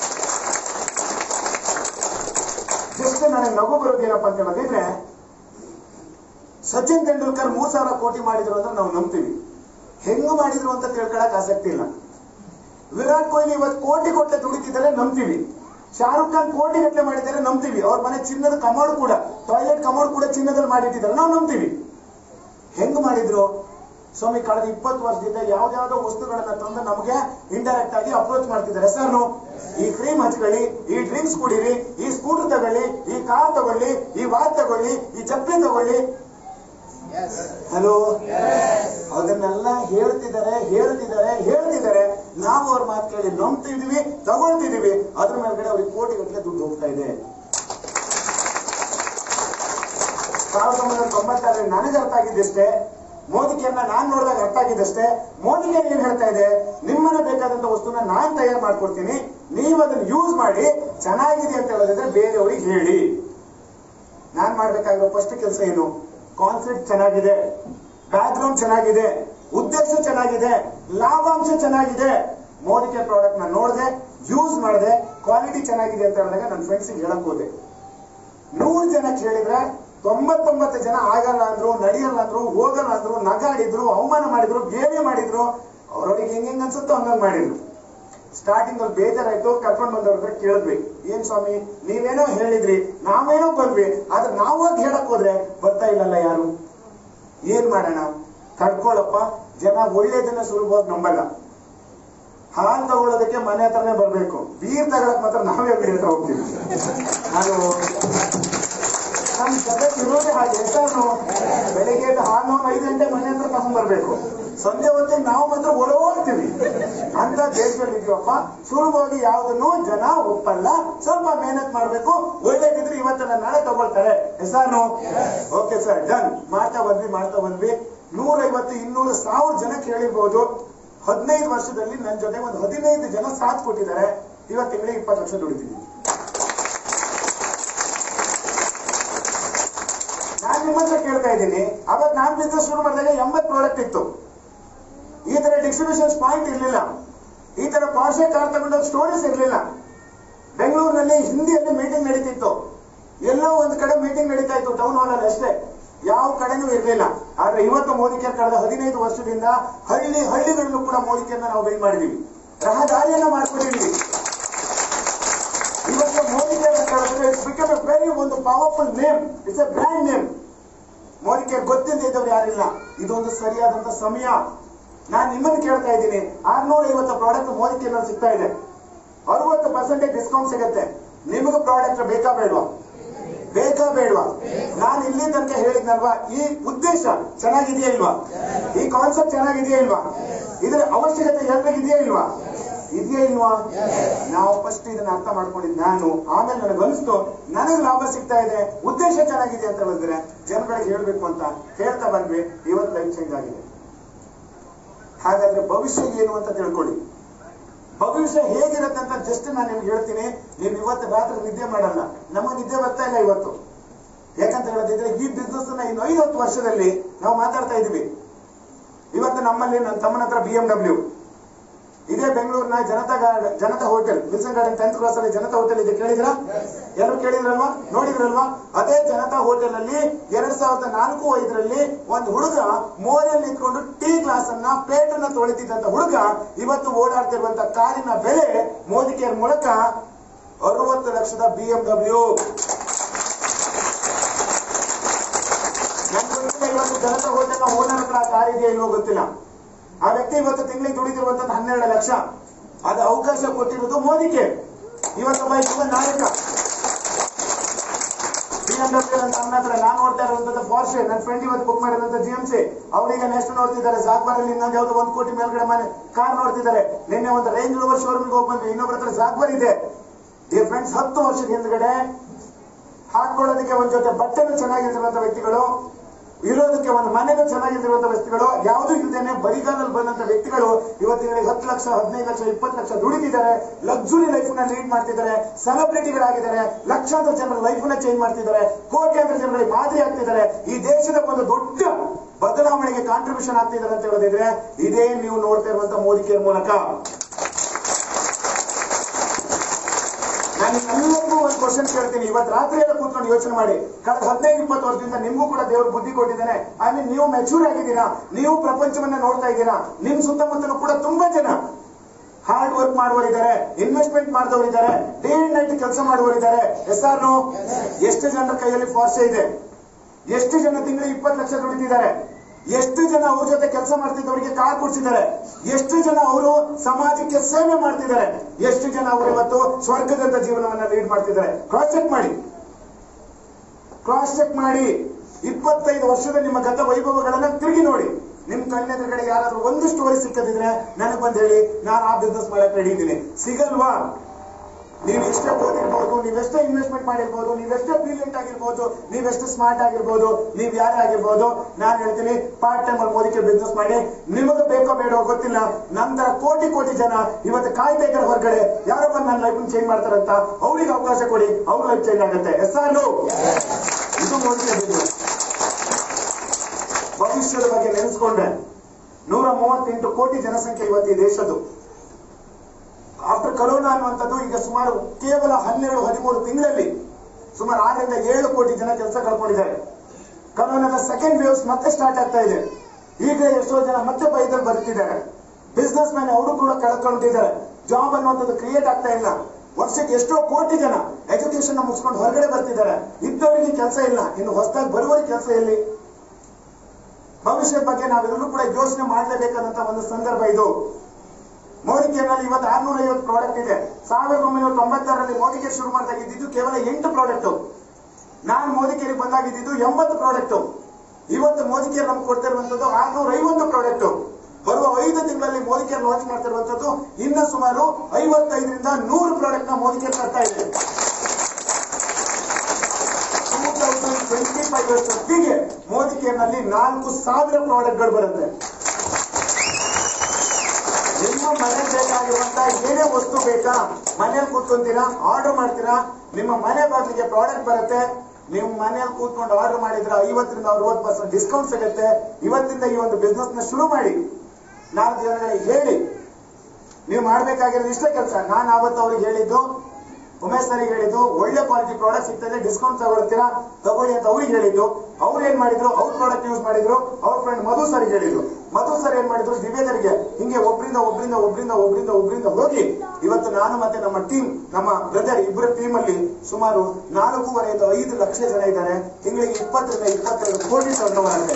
Speaker 1: ಜಸ್ಟ್ ನನಗೆ ನಗು ಬರೋದೇನಪ್ಪ ಅಂತ ಹೇಳಿದ್ರೆ ಸಚಿನ್ ತೆಂಡೂಲ್ಕರ್ ಮೂರ್ ಸಾವಿರ ಕೋಟಿ ಮಾಡಿದ್ರು ಅಂದ್ರೆ ನಾವು ನಂಬ್ತೀವಿ ಹೆಂಗ್ ಮಾಡಿದ್ರು ಅಂತ ತಿಳ್ಕೊಳಕ್ ಆಸಕ್ತಿ ಇಲ್ಲ ವಿರಾಟ್ ಕೊಹ್ಲಿ ಇವತ್ತು ಕೋಟಿ ಕೊಟ್ಟೆ ದುಡಿತಿದ್ದಾರೆ ನಂಬ್ತೀವಿ ಶಾರುಖ್ ಖಾನ್ ಕೋಟಿ ಗಟ್ಟಲೆ ಮಾಡಿದ್ದಾರೆ ನಂಬ್ತೀವಿ ಅವ್ರ ಮನೆ ಚಿನ್ನದ ಕಮಾಡು ಕೂಡ ಟಾಯ್ಲೆಟ್ ಕಮಾಡು ಕೂಡ ಚಿನ್ನದಲ್ಲಿ ಮಾಡಿಟ್ಟಿದ್ದಾರೆ ನಾವು ನಂಬ್ತೀವಿ ಹೆಂಗ್ ಮಾಡಿದ್ರು ಸ್ವಾಮಿ ಕಳೆದ ಇಪ್ಪತ್ತು ವರ್ಷದಿಂದ ಯಾವ್ದಾವ್ದೋ ವಸ್ತುಗಳನ್ನ ತಂದು ನಮಗೆ ಇಂಡೈರೆಕ್ಟ್ ಆಗಿ ಅಪ್ರೋಚ್ ಮಾಡ್ತಿದ್ದಾರೆ ಸರ್ ಈ ಕ್ರೀಮ್ ಹಚ್ಕೊಳ್ಳಿ ಈ ಡ್ರಿಂಕ್ಸ್ ಕುಡೀರಿ ಈ ಸ್ಕೂಟರ್ ತಗೊಳ್ಳಿ ಈ ಕಾರ್ ತಗೊಳ್ಳಿ ಈ ವಾಚ್ ತಗೊಳ್ಳಿ ಈ ಚಪ್ಪಲಿ ತಗೊಳ್ಳಿ ಹಲೋ ಅದನ್ನೆಲ್ಲ ಹೇಳ್ತಿದ್ದಾರೆ ಹೇಳ್ತಿದ್ದಾರೆ ಹೇಳ್ತಿದ್ದಾರೆ ನಾವು ಅವ್ರ ಮಾತು ಕೇಳಿ ನಂಬ್ತಿದೀವಿ ತಗೊಳ್ತಿದೀವಿ ಅದ್ರ ಮೇಲ್ಗಡೆ ಅವ್ರಿಗೆ ಕೋಟಿ ಗಟ್ಟಲೆ ದುಡ್ಡು ಹೋಗ್ತಾ ಇದೆ ಸಾವಿರದ ಒಂಬೈನೂರ ತೊಂಬತ್ತಾರರಲ್ಲಿ ನನಗೆ ಅರ್ಥ ಆಗಿದ್ದಷ್ಟೇ ಮೋದಿಗೆಯನ್ನ ನಾನ್ ನೋಡಿದಾಗ ಅರ್ಥ ಆಗಿದ್ದಷ್ಟೇ ಮೋದಿಗೆ ಏನ್ ಹೇಳ್ತಾ ಇದೆ ನಿಮ್ಮನ್ನ ಬೇಕಾದಂತ ವಸ್ತುನ ನಾನ್ ತಯಾರು ಮಾಡ್ಕೊಡ್ತೀನಿ ನೀವು ಅದನ್ನ ಯೂಸ್ ಮಾಡಿ ಚೆನ್ನಾಗಿದೆ ಅಂತ ಹೇಳೋದಿದ್ರೆ ಬೇರೆಯವ್ರಿಗೆ ಹೇಳಿ ನಾನ್ ಮಾಡ್ಬೇಕಾಗಿರೋ ಫಸ್ಟ್ ಕೆಲಸ ಏನು ಕಾನ್ಸೆಪ್ಟ್ ಚೆನ್ನಾಗಿದೆ ಬ್ಯಾಕ್ ಗ್ರೌಂಡ್ ಚೆನ್ನಾಗಿದೆ ಉದ್ದೇಶ ಚೆನ್ನಾಗಿದೆ ಲಾಭಾಂಶ ಚೆನ್ನಾಗಿದೆ ಮೋದಿಕೆ ಪ್ರಾಡಕ್ಟ್ ನ ನೋಡಿದೆ ಯೂಸ್ ಮಾಡಿದೆ ಕ್ವಾಲಿಟಿ ಚೆನ್ನಾಗಿದೆ ಅಂತ ಹೇಳಿದಾಗ ನನ್ನ ಫ್ರೆಂಡ್ಸ್ ಹೇಳಕ್ ಹೋದೆ ನೂರು ಜನ ಕೇಳಿದ್ರೆ ತೊಂಬತ್ತೊಂಬತ್ತು ಜನ ಆಗಲ್ಲ ಅಂದ್ರು ನಡೆಯಲ್ಲ ಅಂದ್ರು ಹೋಗಲ್ಲ ಅಂದ್ರು ನಗಾಡಿದ್ರು ಅವಮಾನ ಮಾಡಿದ್ರು ಗೇಲಿ ಮಾಡಿದ್ರು ಅವ್ರವ್ರಿಗೆ ಹೆಂಗ್ ಹೆಂಗ್ ಅನ್ಸುತ್ತೋ ಹಂಗಂಗ್ ಮಾಡಿದ್ರು ಸ್ಟಾರ್ಟಿಂಗ್ ಅಲ್ಲಿ ಬೇಜಾರಾಯ್ತು ಕರ್ಕೊಂಡ್ ಬಂದವ್ರ ಹತ್ರ ಕೇಳಿದ್ವಿ ಏನ್ ಸ್ವಾಮಿ ನೀವೇನೋ ಹೇಳಿದ್ರಿ ನಾವೇನೋ ಬಂದ್ವಿ ಆದ್ರೆ ನಾವು ಹೋಗಿ ಹೇಳಕ್ ಹೋದ್ರೆ ಬರ್ತಾ ಇಲ್ಲಲ್ಲ ಯಾರು ಏನ್ ಮಾಡೋಣ ತಡ್ಕೊಳಪ್ಪ ಜನ ಒಳ್ಳೇದನ್ನ ಸುಲಭವಾಗಿ ನಂಬಲ್ಲ ಹಾಲು ತಗೊಳ್ಳೋದಕ್ಕೆ ಮನೆ ಹತ್ರನೇ ಬರ್ಬೇಕು ಬೀರ್ ತಗೊಳಕ್ ಮಾತ್ರ ನಾವೇ ಬಿಡಿ ಹತ್ರ ಹೋಗ್ತೀವಿ ನಾನು ನಮ್ ಜಗತ್ ಇರೋದೇ ಹಾಗೆ ನಾನು ಬೆಳಿಗ್ಗೆ ಎದ್ದು ಹಾಲು ಐದು ಗಂಟೆ ಮನೆ ಹತ್ರ ತಗೊಂಡ್ ಬರ್ಬೇಕು ಸಂಜೆ ಹೊತ್ತಿಗೆ ನಾವು ಮಾತ್ರ ಹೋಗ್ತೀವಿ ಅಂತ ದೇಶದಲ್ಲಿ ಇದೀವಪ್ಪ ಸುಲಭವಾಗಿ ಯಾವುದನ್ನು ಜನ ಒಪ್ಪಲ್ಲ ಸ್ವಲ್ಪ ಮೇಹನತ್ ಮಾಡ್ಬೇಕು ಒಳ್ಳೇದಿದ್ರೆ ಇವತ್ತಲ್ಲ ನಾಳೆ ತಗೊಳ್ತಾರೆ ಹೆಸಾನು ಓಕೆ ಸರ್ ಡನ್ ಮಾಡ್ತಾ ಬಂದ್ವಿ ಮಾಡ್ತಾ ಬಂದ್ವಿ ನೂರೈವತ್ತು ಇನ್ನೂರು ಸಾವಿರ ಜನ ಕೇಳಿರ್ಬೋದು ಹದಿನೈದು ವರ್ಷದಲ್ಲಿ ನನ್ನ ಜೊತೆ ಒಂದು ಹದಿನೈದು ಜನ ಸಾಥ್ ಕೊಟ್ಟಿದ್ದಾರೆ ಇವತ್ತು ತಿಂಗಳಿಗೆ ಇಪ್ಪತ್ತು ಲಕ್ಷ ದುಡಿತೀನಿ ನಾನ್ ನಿಮ್ಮ ಹತ್ರ ಕೇಳ್ತಾ ಇದ್ದೀನಿ ಅವತ್ ನಾನ್ ಬಿಸ್ನೆಸ್ ಶುರು ಮಾಡಿದಾಗ ಎಂಬತ್ ಪ್ರಾಡಕ್ಟ್ ಇತ್ತು ಈ ತರ ಡಿಸ್ಟ್ರಿಬ್ಯೂಷನ್ ಪಾಯಿಂಟ್ ಇರ್ಲಿಲ್ಲ ಈ ತರ ಪಾರ್ಸೆ ಕಾರ್ ತಗೊಂಡೋಗ್ ಸ್ಟೋರೀಸ್ ಇರ್ಲಿಲ್ಲ ಬೆಂಗಳೂರಿನಲ್ಲಿ ಹಿಂದಿಯಲ್ಲಿ ಮೀಟಿಂಗ್ ನಡೀತಿತ್ತು ಎಲ್ಲೋ ಒಂದ್ ಕಡೆ ಮೀಟಿಂಗ್ ನಡೀತಾ ಇತ್ತು ಟೌನ್ ಹಾಲ್ ಅಲ್ಲಿ ಅಷ್ಟೇ ಯಾವ ಕಡೆನೂ ಇರ್ಲಿಲ್ಲ ಆದ್ರೆ ಇವತ್ತು ಮೋದಿಕೆ ಕಳೆದ ಹದಿನೈದು ವರ್ಷದಿಂದ ಹಳ್ಳಿ ಹಳ್ಳಿಗಳಲ್ಲೂ ಕೂಡ ಮೋದಿಕೆಯನ್ನ ನಾವು ಬಿಲ್ ಮಾಡಿದೀವಿ ರಹದಾರಿಯನ್ನ ಮಾಡ್ಕೊಂಡಿದೀವಿ ಇವತ್ತು ಮೋದಿಗೆ ಇಟ್ಸ್ ಬಿಕಮ್ ಎ ವೆರಿ ಒಂದು powerful name it's a brand name ಮೋದಿಗೆ ಗೊತ್ತಿಲ್ಲದೆ ಇದ್ದವ್ರು ಯಾರಿಲ್ಲ ಇದೊಂದು ಸರಿಯಾದಂತ ಸಮಯ ನಾನು ನಿಮ್ಮನ್ನು ಕೇಳ್ತಾ ಇದ್ದೀನಿ ಆರ್ನೂರ ಐವತ್ತು ಪ್ರಾಡಕ್ಟ್ ಮೋದಿಗೆ ಸಿಗ್ತಾ ಇದೆ ಅರವತ್ತು ಪರ್ಸೆಂಟೇಜ್ ಡಿಸ್ಕೌಂಟ್ ಸಿಗುತ್ತೆ ನಿಮಗೆ ಪ್ರಾಡಕ್ಟ್ ಬೇಕಾ ಬೇಡವಾ ಬೇಕಾ ಬೇಡವಾ ನಾನು ಇಲ್ಲಿ ತನಕ ಹೇಳಿದ್ನಲ್ವಾ ಈ ಉದ್ದೇಶ ಚೆನ್ನಾಗಿದೆಯಾ ಇಲ್ವಾ ಈ ಕಾನ್ಸೆಪ್ಟ್ ಚೆನ್ನಾಗಿದೆಯಾ ಇಲ್ವಾ ಇದರ ಅವಶ್ಯಕತೆ ಎಲ್ರಿಗಿದೆಯಾ ಇಲ್ವಾ ಇದೆಯಾ ಇಲ್ವಾ ನಾವು ಫಸ್ಟ್ ಇದನ್ನ ಅರ್ಥ ಮಾಡ್ಕೊಂಡಿದ್ದು ನಾನು ಆಮೇಲೆ ನನಗೆ ಅನಿಸ್ತು ನನಗೆ ಲಾಭ ಸಿಗ್ತಾ ಇದೆ ಉದ್ದೇಶ ಚೆನ್ನಾಗಿದೆ ಅಂತ ಹೇಳಿದ್ರೆ ಜನಗಳಿಗೆ ಹೇಳ್ಬೇಕು ಅಂತ ಹೇಳ್ತಾ ಬಂದ್ವಿ ಇವತ್ತು ಲೈಫ್ ಚೇಂಜ್ ಆಗಿದೆ ಹಾಗಾದ್ರೆ ಭವಿಷ್ಯ ಏನು ಅಂತ ತಿಳ್ಕೊಳ್ಳಿ ಭವಿಷ್ಯ ಹೇಗಿರುತ್ತೆ ಅಂತ ಜಸ್ಟ್ ನಾನು ನಿಮ್ಗೆ ಹೇಳ್ತೀನಿ ನೀವು ಇವತ್ತು ರಾತ್ರಿ ನಿದ್ದೆ ಮಾಡಲ್ಲ ನಮ್ಮ ನಿದ್ದೆ ಬರ್ತಾ ಇಲ್ಲ ಇವತ್ತು ಯಾಕಂತ ಹೇಳದಿದ್ರೆ ಈ ಬಿಸ್ನೆಸ್ ಅನ್ನ ಇನ್ನು ಐವತ್ತು ವರ್ಷದಲ್ಲಿ ನಾವು ಮಾತಾಡ್ತಾ ಇದೀವಿ ಇವತ್ತು ನಮ್ಮಲ್ಲಿ ನನ್ನ ತಮ್ಮನ ಹತ್ರ ಬಿ ಎಂ ಡಬ್ಲ್ಯೂ ಇದೇ ಬೆಂಗಳೂರಿನ ಜನತಾ ಗಾರ್ಡ್ Janata hotel Wilson Garden tenth class ಅಲ್ಲಿ ಜನತಾ ಹೋಟೆಲ್ ಇದೆ ಕೇಳಿದ್ರಾ ಎಲ್ಲರೂ ಕೇಳಿದ್ರಲ್ವಾ ನೋಡಿದ್ರಲ್ವಾ ಅದೇ ಜನತಾ ಹೋಟೆಲ್ ಅಲ್ಲಿ ಎರಡ್ ಸಾವಿರದ ನಾಲ್ಕು ಐದರಲ್ಲಿ ಒಂದು ಹುಡುಗ ಮೋರಿಯಲ್ಲಿ ನಿಂತ್ಕೊಂಡು ಟೀ ಗ್ಲಾಸ್ ಅನ್ನ ಪ್ಲೇಟ್ ಅನ್ನ ತೊಳಿತಿದ್ದಂತ ಹುಡುಗ ಇವತ್ತು ಓಡಾಡ್ತಿರುವಂತ ಕಾರಿನ ಬೆಲೆ ಮೋದಿ ಕೇರ್ ಮೂಲಕ ಅರವತ್ತು ಲಕ್ಷದ ಬಿ ಎಂ ಡಬ್ಲ್ಯೂ ನನ್ಗೆ ಗೊತ್ತಿಲ್ಲ ಇವತ್ತು ಜನತಾ ಹೋಟೆಲ್ ನ ಓನರ್ ಹತ್ರ ಆ ಕಾರ್ ಇದೆಯಾ ಇಲ್ವೋ ಗೊತ್ತಿಲ್ಲ ಆ ವ್ಯಕ್ತಿ ಇವತ್ತು ತಿಂಗಳಿಗೆ ದುಡಿದಿರುವಂತದ್ದು ಹನ್ನೆರಡು ಲಕ್ಷ ಅದು ಅವಕಾಶ ಕೊಟ್ಟಿರುವುದು ಮೋದಿಗೆ ಇವತ್ತೊಬ್ಬ ಯುವ ನಾಯಕ ಬಿಎಂಡಬ್ಲ್ಯೂ ಅಂತ ಅವನ ಹತ್ರ ನಾನು ನೋಡ್ತಾ ಇರುವಂತದ್ದು ಫಾರ್ಶೆ ನನ್ನ ಫ್ರೆಂಡ್ ಇವತ್ತು ಬುಕ್ ಮಾಡಿರುವಂತ ಜಿ ಎಂ ಸಿ ಅವರಿಗೆ ನೆಕ್ಸ್ಟ್ ನೋಡ್ತಿದ್ದಾರೆ ಜಾಗ್ಬಾರಲ್ಲಿ ಇನ್ನೊಂದು ಯಾವ್ದೋ ಒಂದು ಕೋಟಿ ಮೇಲ್ಗಡೆ ಮನೆ ಕಾರ್ ನೋಡ್ತಿದ್ದಾರೆ ನಿನ್ನೆ ಒಂದು ರೇಂಜ್ ರೋವರ್ ಶೋರೂಮ್ಗೆ ಹೋಗಿ ಬಂದ್ವಿ ಇನ್ನೊಬ್ಬರ ಹತ್ರ ಜಾಗ್ಬಾರ್ ಇದೆ ಈ ಫ್ರೆಂಡ್ಸ್ ಹತ್ತು ವರ್ಷದ ಹಿಂದ್ಗಡೆ ಹಾಕೊಳ್ಳೋದಕ್ಕೆ ಒಂದ್ ಜೊತೆ ಬಟ್ಟೆನೂ ಚೆನ್ನಾಗಿರುವಂತ ವ್ಯಕ್ತಿಗಳು ಇರೋದಕ್ಕೆ ಒಂದು ಮನೆನೂ ಚೆನ್ನಾಗಿರುವಂತ ವ್ಯಕ್ತಿಗಳು ಯಾವುದು ಇಲ್ಲದೇನೆ ಬರಿಗಾಲಲ್ಲಿ ಬಂದಂತ ವ್ಯಕ್ತಿಗಳು ಇವತ್ತಿನ ಹತ್ತು ಲಕ್ಷ ಹದಿನೈದು ಲಕ್ಷ ಇಪ್ಪತ್ತು ಲಕ್ಷ ದುಡಿತಿದ್ದಾರೆ ಲಕ್ಸುರಿ ಲೈಫ್ ನ ಲೀಡ್ ಮಾಡ್ತಿದ್ದಾರೆ ಸೆಲೆಬ್ರಿಟಿಗಳಾಗಿದ್ದಾರೆ ಲಕ್ಷಾಂತರ ಜನರ ಲೈಫ್ ನ ಚೇಂಜ್ ಮಾಡ್ತಿದ್ದಾರೆ ಕೋಟ್ಯಾಂತರ ಜನಗಳಿಗೆ ಮಾದರಿ ಆಗ್ತಿದ್ದಾರೆ ಈ ದೇಶದ ಒಂದು ದೊಡ್ಡ ಬದಲಾವಣೆಗೆ ಕಾಂಟ್ರಿಬ್ಯೂಷನ್ ಆಗ್ತಿದ್ದಾರೆ ಅಂತ ಹೇಳೋದಿದ್ರೆ ಇದೇ ನೀವು ನೋಡ್ತಾ ಇರುವಂತ ಮೋದಿ ಕೇರ್ ಮೂಲಕ ನಾನು ನಿಮ್ಮೆಲ್ಲರಿಗೂ ಒಂದು ಕ್ವಶನ್ ಕೇಳ್ತೀನಿ ಇವತ್ತು ರಾತ್ರಿ ಎಲ್ಲ ಕೂತ್ಕೊಂಡು ಯೋಚನೆ ಮಾಡಿ ಕಳೆದ ಹದಿನೈದು ಇಪ್ಪತ್ತು ವರ್ಷದಿಂದ ನಿಮ್ಗೂ ಕೂಡ ದೇವರು ಬುದ್ಧಿ ಕೊಟ್ಟಿದ್ದಾನೆ ಐ ಮೀನ್ ನೀವು ಮೆಚೂರ್ ಆಗಿದ್ದೀರಾ ನೀವು ಪ್ರಪಂಚವನ್ನ ನೋಡ್ತಾ ಇದ್ದೀರಾ ನಿಮ್ ಸುತ್ತಮುತ್ತಲೂ ಕೂಡ ತುಂಬಾ ಜನ ಹಾರ್ಡ್ ವರ್ಕ್ ಮಾಡುವವರಿದ್ದಾರೆ ಇನ್ವೆಸ್ಟ್ಮೆಂಟ್ ಮಾಡಿದವರಿದ್ದಾರೆ ಡೇ ಅಂಡ್ ನೈಟ್ ಕೆಲಸ ಮಾಡುವವರಿದ್ದಾರೆ ಎಸ್ ಆರ್ ನೋ ಎಷ್ಟು ಜನರ ಕೈಯಲ್ಲಿ ಫಾರ್ಸೆ ಇದೆ ಎಷ್ಟು ಜನ ತಿಂಗಳಿಗೆ ಇಪ್ಪತ್ತು ಲಕ್ಷ ದುಡಿತಿದ್ದಾರೆ ಎಷ್ಟು ಜನ ಅವ್ರ ಜೊತೆ ಕೆಲಸ ಮಾಡ್ತಿದ್ದವರಿಗೆ ಕಾರ್ ಕೊಡ್ಸಿದ್ದಾರೆ ಎಷ್ಟು ಜನ ಅವರು ಸಮಾಜಕ್ಕೆ ಸೇವೆ ಮಾಡ್ತಿದ್ದಾರೆ ಎಷ್ಟು ಜನ ಅವರು ಇವತ್ತು ಸ್ವರ್ಗದಂತ ಜೀವನವನ್ನ ಲೀಡ್ ಮಾಡ್ತಿದ್ದಾರೆ ಕ್ರಾಸ್ ಚೆಕ್ ಮಾಡಿ ಕ್ರಾಸ್ ಚೆಕ್ ಮಾಡಿ ಇಪ್ಪತ್ತೈದು ವರ್ಷದ ನಿಮ್ಮ ಗತ ವೈಭವಗಳನ್ನ ತಿರುಗಿ ನೋಡಿ ನಿಮ್ ಕಣ್ಣೆದುರುಗಡೆ ಯಾರಾದ್ರೂ ಒಂದು ಸ್ಟೋರಿ ಸಿಕ್ಕದಿದ್ರೆ ನನಗೆ ಬಂದ್ ಹೇಳಿ ನಾನು ಆ ಬಿಸ್ನೆಸ್ ಮಾಡಕ್ ರೆಡಿ ಇದ್ದೀನಿ ಸಿಗಲ್ವಾ ನೀವು ಎಷ್ಟೇ ಓದಿರ್ಬೋದು ನೀವೆಷ್ಟೇ ಇನ್ವೆಸ್ಟ್ಮೆಂಟ್ ಮಾಡಿರ್ಬೋದು ನೀವೆಷ್ಟೇ ಬ್ರಿಲಿಯಂಟ್ ಆಗಿರ್ಬೋದು ನೀವೆಷ್ಟು ಸ್ಮಾರ್ಟ್ ಆಗಿರ್ಬೋದು ನೀವ್ ಯಾರೇ ಆಗಿರ್ಬೋದು ನಾನು ಹೇಳ್ತೀನಿ ಪಾರ್ಟ್ ಟೈಮ್ ಅಲ್ಲಿ ಮೋದಿಗೆ ಬಿಸ್ನೆಸ್ ಮಾಡಿ ನಿಮಗೆ ಬೇಕೋ ಬೇಡೋ ಗೊತ್ತಿಲ್ಲ ನಂತರ ಕೋಟಿ ಕೋಟಿ ಜನ ಇವತ್ತು ಕಾಯ್ತಾ ಇದ್ದಾರೆ ಹೊರಗಡೆ ಯಾರೋ ಬಂದು ನನ್ನ ಲೈಫ್ ಚೇಂಜ್ ಮಾಡ್ತಾರಂತ ಅವ್ರಿಗೆ ಅವಕಾಶ ಕೊಡಿ ಅವ್ರ ಲೈಫ್ ಚೇಂಜ್ ಆಗುತ್ತೆ ಎಸ್ ಆರ್ ಇದು ಮೋದಿಗೆ ಬಿಸ್ನೆಸ್ ಭವಿಷ್ಯದ ಬಗ್ಗೆ ನೆನೆಸ್ಕೊಂಡ್ರೆ ನೂರ ಮೂವತ್ತೆಂಟು ಕೋಟಿ ಜನಸಂಖ್ಯೆ ಇವತ್ತು ಈ ದೇಶದ್ದು ಆಫ್ಟರ್ ಕರೋನಾ ಅನ್ನುವಂಥದ್ದು ಈಗ ಸುಮಾರು ಕೇವಲ ಹನ್ನೆರಡು ಹದಿಮೂರು ತಿಂಗಳಲ್ಲಿ ಸುಮಾರು ಆರರಿಂದ ಏಳು ಕೋಟಿ ಜನ ಕೆಲಸ ಕಳ್ಕೊಂಡಿದ್ದಾರೆ ಕರೋನಾದ ಸೆಕೆಂಡ್ ವೇವ್ಸ್ ಮತ್ತೆ ಸ್ಟಾರ್ಟ್ ಆಗ್ತಾ ಇದೆ ಈಗ ಎಷ್ಟೋ ಜನ ಮತ್ತೆ ಬೈದಲ್ಲಿ ಬದುಕ್ತಿದ್ದಾರೆ ಬಿಸ್ನೆಸ್ ಮ್ಯಾನ್ ಅವರು ಕೂಡ ಕಳ್ಕೊಂಡಿದ್ದಾರೆ ಜಾಬ್ ಅನ್ನುವಂಥದ್ದು ಕ್ರಿಯೇಟ್ ಆಗ್ತಾ ಇಲ್ಲ ವರ್ಷಕ್ಕೆ ಎಷ್ಟೋ ಕೋಟಿ ಜನ ಎಜುಕೇಶನ್ ಮುಗಿಸ್ಕೊಂಡು ಹೊರಗಡೆ ಬರ್ತಿದ್ದಾರೆ ಇದ್ದವರಿಗೆ ಕೆಲಸ ಇಲ್ಲ ಇನ್ನು ಹೊಸದಾಗಿ ಬರುವವರಿಗೆ ಕೆಲಸ ಎಲ್ಲಿ ಭವಿಷ್ಯದ ಬಗ್ಗೆ ನಾವೆಲ್ಲರೂ ಕೂಡ ಯೋಚನೆ ಮಾಡಲೇಬೇಕಾದಂತ ಒಂದು ಸಂದರ್ಭ ಇದು ಮೋದಿ ಕೇರ್ನಲ್ಲಿ ಇವತ್ತು ಆರ್ನೂರ ಐವತ್ತು ಪ್ರಾಡಕ್ಟ್ ಇದೆ ಸಾವಿರದ ಒಂಬೈನೂರ ತೊಂಬತ್ತಾರರಲ್ಲಿ ಮೋದಿ ಕೇರ್ ಶುರು ಮಾಡಿದಾಗ ಇದ್ದಿದ್ದು ಕೇವಲ ಎಂಟು ಪ್ರಾಡಕ್ಟ್ ನಾನು ಮೋದಿ ಕೇರಿಗೆ ಬಂದಾಗಿದ್ದು ಎಂಬತ್ತು ಪ್ರಾಡಕ್ಟ್ ಇವತ್ತು ಮೋದಿ ಕೇರ್ ನಮ್ಗೆ ಕೊಡ್ತಿರುವಂತದ್ದು ಆರ್ನೂರ ಐವತ್ತು ಪ್ರಾಡಕ್ಟ್ ಬರುವ ಐದು ತಿಂಗಳಲ್ಲಿ ಮೋದಿ ಕೇರ್ ಲಾಂಚ್ ಮಾಡ್ತಿರುವಂತದ್ದು ಇನ್ನು ಸುಮಾರು ಐವತ್ತೈದರಿಂದ ನೂರು ಪ್ರಾಡಕ್ಟ್ ನ ಮೋದಿ ಕೇರ್ ತರ್ತಾ ಇದೆ ಟೂ ತೌಸಂಡ್ ಟ್ವೆಂಟಿ ಫೈವ್ ಹೊತ್ತಿಗೆ ಮೋದಿ ಕೇರ್ನಲ್ಲಿ ನಾಲ್ಕು ಸಾವಿರ ಪ್ರಾಡಕ್ಟ್ಗಳು ಬರುತ್ತೆ ನಿಮ್ಮ ಮನೆ ಬೇಕಾಗಿರುವಂತ ಏನೇ ವಸ್ತು ಬೇಕಾ ಮನೇಲಿ ಕೂತ್ಕೊಂತೀರಾ ಆರ್ಡರ್ ಮಾಡ್ತೀರಾ ನಿಮ್ಮ ಮನೆ ಬಾಗಿಲಿಗೆ ಪ್ರಾಡಕ್ಟ್ ಬರುತ್ತೆ ನೀವು ಮನೇಲಿ ಕೂತ್ಕೊಂಡು ಆರ್ಡರ್ ಮಾಡಿದ್ರೆ ಐವತ್ತರಿಂದ ಅರವತ್ತು ಪರ್ಸೆಂಟ್ ಡಿಸ್ಕೌಂಟ್ ಸಿಗುತ್ತೆ ಇವತ್ತಿಂದ ಈ ಒಂದು ಬಿಸ್ನೆಸ್ ನ ಶುರು ಮಾಡಿ ನಾಲ್ಕು ಜನಗಳಿಗೆ ಹೇಳಿ ನೀವು ಮಾಡ್ಬೇಕಾಗಿರೋದು ಇಷ್ಟೇ ಕೆಲಸ ನಾನು ಆವತ್ತು ಅವ್ರಿಗೆ ಹೇಳಿದ್ದು ಉಮೇಶ್ ಸರಿಗೆ ಹೇಳಿದ್ದು ಒಳ್ಳೆ ಕ್ವಾಲಿಟಿ ಪ್ರಾಡಕ್ಟ್ ಸಿಗ್ತದೆ ಡಿಸ್ಕೌಂಟ್ ತಗೊಳ್ತೀರಾ ತಗೊಳ್ಳಿ ಅಂತ ಅವ್ರಿಗೆ ಹೇಳಿದ್ದು ಅವ್ರು ಏನ್ ಮಾಡಿದ್ರು ಅವ್ರ ಪ್ರಾಡಕ್ಟ್ ಯೂಸ್ ಮಾಡಿದ್ರು ಅವ್ರ ಫ್ರೆಂಡ್ ಮಧು ಸರಿಗೆ ಹೇಳಿದ್ರು ಮಧು ಸರ್ ಏನ್ ಮಾಡಿದ್ರು ದಿವ್ಯದರಿಗೆ ಹಿಂಗೆ ಒಬ್ರಿಂದ ಒಬ್ರಿಂದ ಒಬ್ರಿಂದ ಒಬ್ರಿಂದ ಒಬ್ರಿಂದ ಹೋಗಿ ಇವತ್ತು ನಾನು ಮತ್ತೆ ನಮ್ಮ ಟೀಮ್ ನಮ್ಮ ಬ್ರದರ್ ಇಬ್ಬರ ಟೀಮ್ ಅಲ್ಲಿ ಸುಮಾರು ನಾಲ್ಕೂವರೆಯಿಂದ ಐದು ಲಕ್ಷ ಜನ ಇದ್ದಾರೆ ತಿಂಗಳಿಗೆ ಇಪ್ಪತ್ತರಿಂದ ಇಪ್ಪತ್ತೆರಡು ಕೋಟಿ ಟರ್ನ್ ಆಗುತ್ತೆ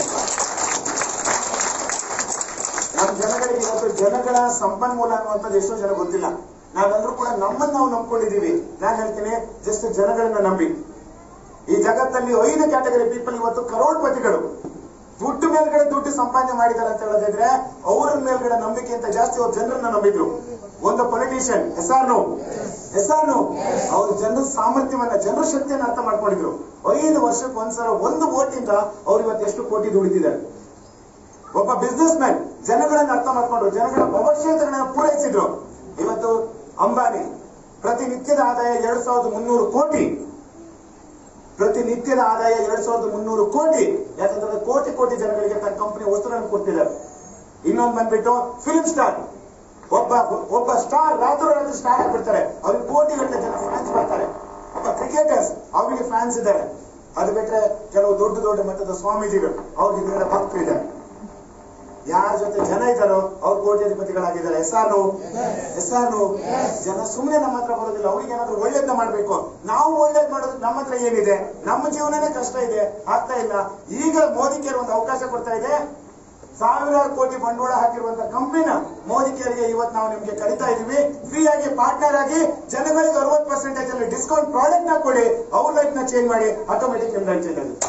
Speaker 1: ನಮ್ಮ ಜನಗಳಿಗೆ ಇವತ್ತು ಜನಗಳ ಸಂಪನ್ಮೂಲ ಅನ್ನುವಂಥದ್ದು ಎಷ್ಟೋ ಜನ ಗೊತ್ತಿಲ್ಲ ನಾವೆಲ್ಲರೂ ಕೂಡ ನಮ್ಮನ್ನ ನಾವು ನಂಬ್ಕೊಂಡಿದೀವಿ ನಾನು ಹೇಳ್ತೀನಿ ಜಸ್ಟ್ ಜನಗಳನ್ನ ನಂಬಿ ಈ ಜಗತ್ತಲ್ಲಿ ಐದು ಕ್ಯಾಟಗರಿ ಪೀಪಲ್ ಇವತ್ತು ಕರೋಡ್ಪತಿಗಳು ದುಡ್ಡು ಮೇಲ್ಗಡೆ ದುಡ್ಡು ಸಂಪಾದನೆ ಮಾಡಿದ್ದಾರೆ ಅಂತ ಹೇಳೋದಿದ್ರೆ ಅವ್ರ ಮೇಲ್ಗಡೆ ನಂಬಿಕೆಗಿಂತ ಜಾಸ್ತಿ ಅವ್ರ ಜನರನ್ನ ನಂಬಿದ್ರು ಒಂದು ಪೊಲಿಟಿಷಿಯನ್ ಹೆಸಾನು ಹೆಸಾನು ಅವ್ರ ಜನರ ಸಾಮರ್ಥ್ಯವನ್ನ ಜನರ ಶಕ್ತಿಯನ್ನ ಅರ್ಥ ಮಾಡ್ಕೊಂಡಿದ್ರು ಐದು ವರ್ಷಕ್ಕೆ ಒಂದ್ಸಲ ಒಂದು ಓಟಿಂದ ಅವ್ರು ಇವತ್ತು ಎಷ್ಟು ಕೋಟಿ ದುಡಿತಿದ್ದಾರೆ ಒಬ್ಬ ಬಿಸ್ನೆಸ್ ಮ್ಯಾನ್ ಜನಗಳನ್ನ ಅರ್ಥ ಮಾಡ್ಕೊಂಡ್ರು ಜನಗಳ ಭವಿಷ್ಯತೆಗಳನ್ನ ಪೂರೈಸಿದ್ರು ಇವತ್ತು ಅಂಬಾನಿ ಪ್ರತಿನಿತ್ಯದ ಆದಾಯ ಎರಡ್ ಸಾವಿರದ ಮುನ್ನೂರು ಕೋಟಿ ಪ್ರತಿನಿತ್ಯದ ಆದಾಯ ಎರಡ್ ಸಾವಿರದ ಮುನ್ನೂರು ಕೋಟಿ ಯಾಕಂದ್ರೆ ಕೋಟಿ ಕೋಟಿ ಜನಗಳಿಗೆ ತನ್ನ ಕಂಪನಿ ವಸ್ತುಗಳನ್ನು ಕೊಡ್ತಿದ್ದಾರೆ ಇನ್ನೊಂದು ಬಂದ್ಬಿಟ್ಟು ಫಿಲ್ಮ್ ಸ್ಟಾರ್ ಒಬ್ಬ ಒಬ್ಬ ಸ್ಟಾರ್ ರಾತ್ರೋರಾತ್ರಿ ಸ್ಟಾರ್ ಆಗ್ಬಿಡ್ತಾರೆ ಅವ್ರಿಗೆ ಕೋಟಿ ಗಟ್ಟಲೆ ಜನ ಫ್ಯಾನ್ಸ್ ಬರ್ತಾರೆ ಒಬ್ಬ ಕ್ರಿಕೆಟರ್ಸ್ ಅವರಿಗೆ ಫ್ಯಾನ್ಸ್ ಇದ್ದಾರೆ ಅದು ಬಿಟ್ರೆ ಕೆಲವು ದೊಡ್ಡ ದೊಡ್ಡ ಮಟ್ಟದ ಸ್ವಾಮೀಜಿಗಳು ಅವ್ರಿಗೆ ಹಿಂದ್ಗಡೆ ಭಕ್ತರು ಇದ್ದಾರೆ ಯಾರ ಜೊತೆ ಜನ ಇದ್ದಾರೋ ಅವ್ರು ಕೋಟ್ಯಾಧಿಪತಿಗಳಾಗಿದ್ದಾರೆ ಎಸ್ಆರ್ನು ಎಸ್ಆರ್ನು ಜನ ಸುಮ್ಮನೆ ನಮ್ಮ ಹತ್ರ ಬರೋದಿಲ್ಲ ಅವ್ರಿಗೆ ಏನಾದ್ರು ಒಳ್ಳೇದ ಮಾಡ್ಬೇಕು ನಾವು ಒಳ್ಳೇದ್ ಮಾಡೋದು ನಮ್ಮ ಹತ್ರ ಏನಿದೆ ನಮ್ಮ ಜೀವನನೇ ಕಷ್ಟ ಇದೆ ಆಗ್ತಾ ಇಲ್ಲ ಈಗ ಮೋದಿ ಕೇರ್ ಒಂದು ಅವಕಾಶ ಕೊಡ್ತಾ ಇದೆ ಸಾವಿರಾರು ಕೋಟಿ ಬಂಡವಾಳ ಹಾಕಿರುವಂತ ಕಂಪನಿನ ಮೋದಿ ಕೇರ್ಗೆ ಇವತ್ತು ನಾವು ನಿಮ್ಗೆ ಕರಿತಾ ಇದೀವಿ ಫ್ರೀ ಆಗಿ ಪಾರ್ಟ್ನರ್ ಆಗಿ ಜನಗಳಿಗೆ ಅರವತ್ತು ಪರ್ಸೆಂಟೇಜ್ ಅಲ್ಲಿ ಡಿಸ್ಕೌಂಟ್ ಪ್ರಾಡಕ್ಟ್ ನ ಕೊಡಿ ಅವ್ರ ಲೈಫ್ ನ ಚೇಂಜ್ ಮಾಡಿ ಆಟೋಮೆಟಿಕ್ ನಿಮ್ ಲೈಫ್ ಚೇಂಜ್ ಆಗುತ್ತೆ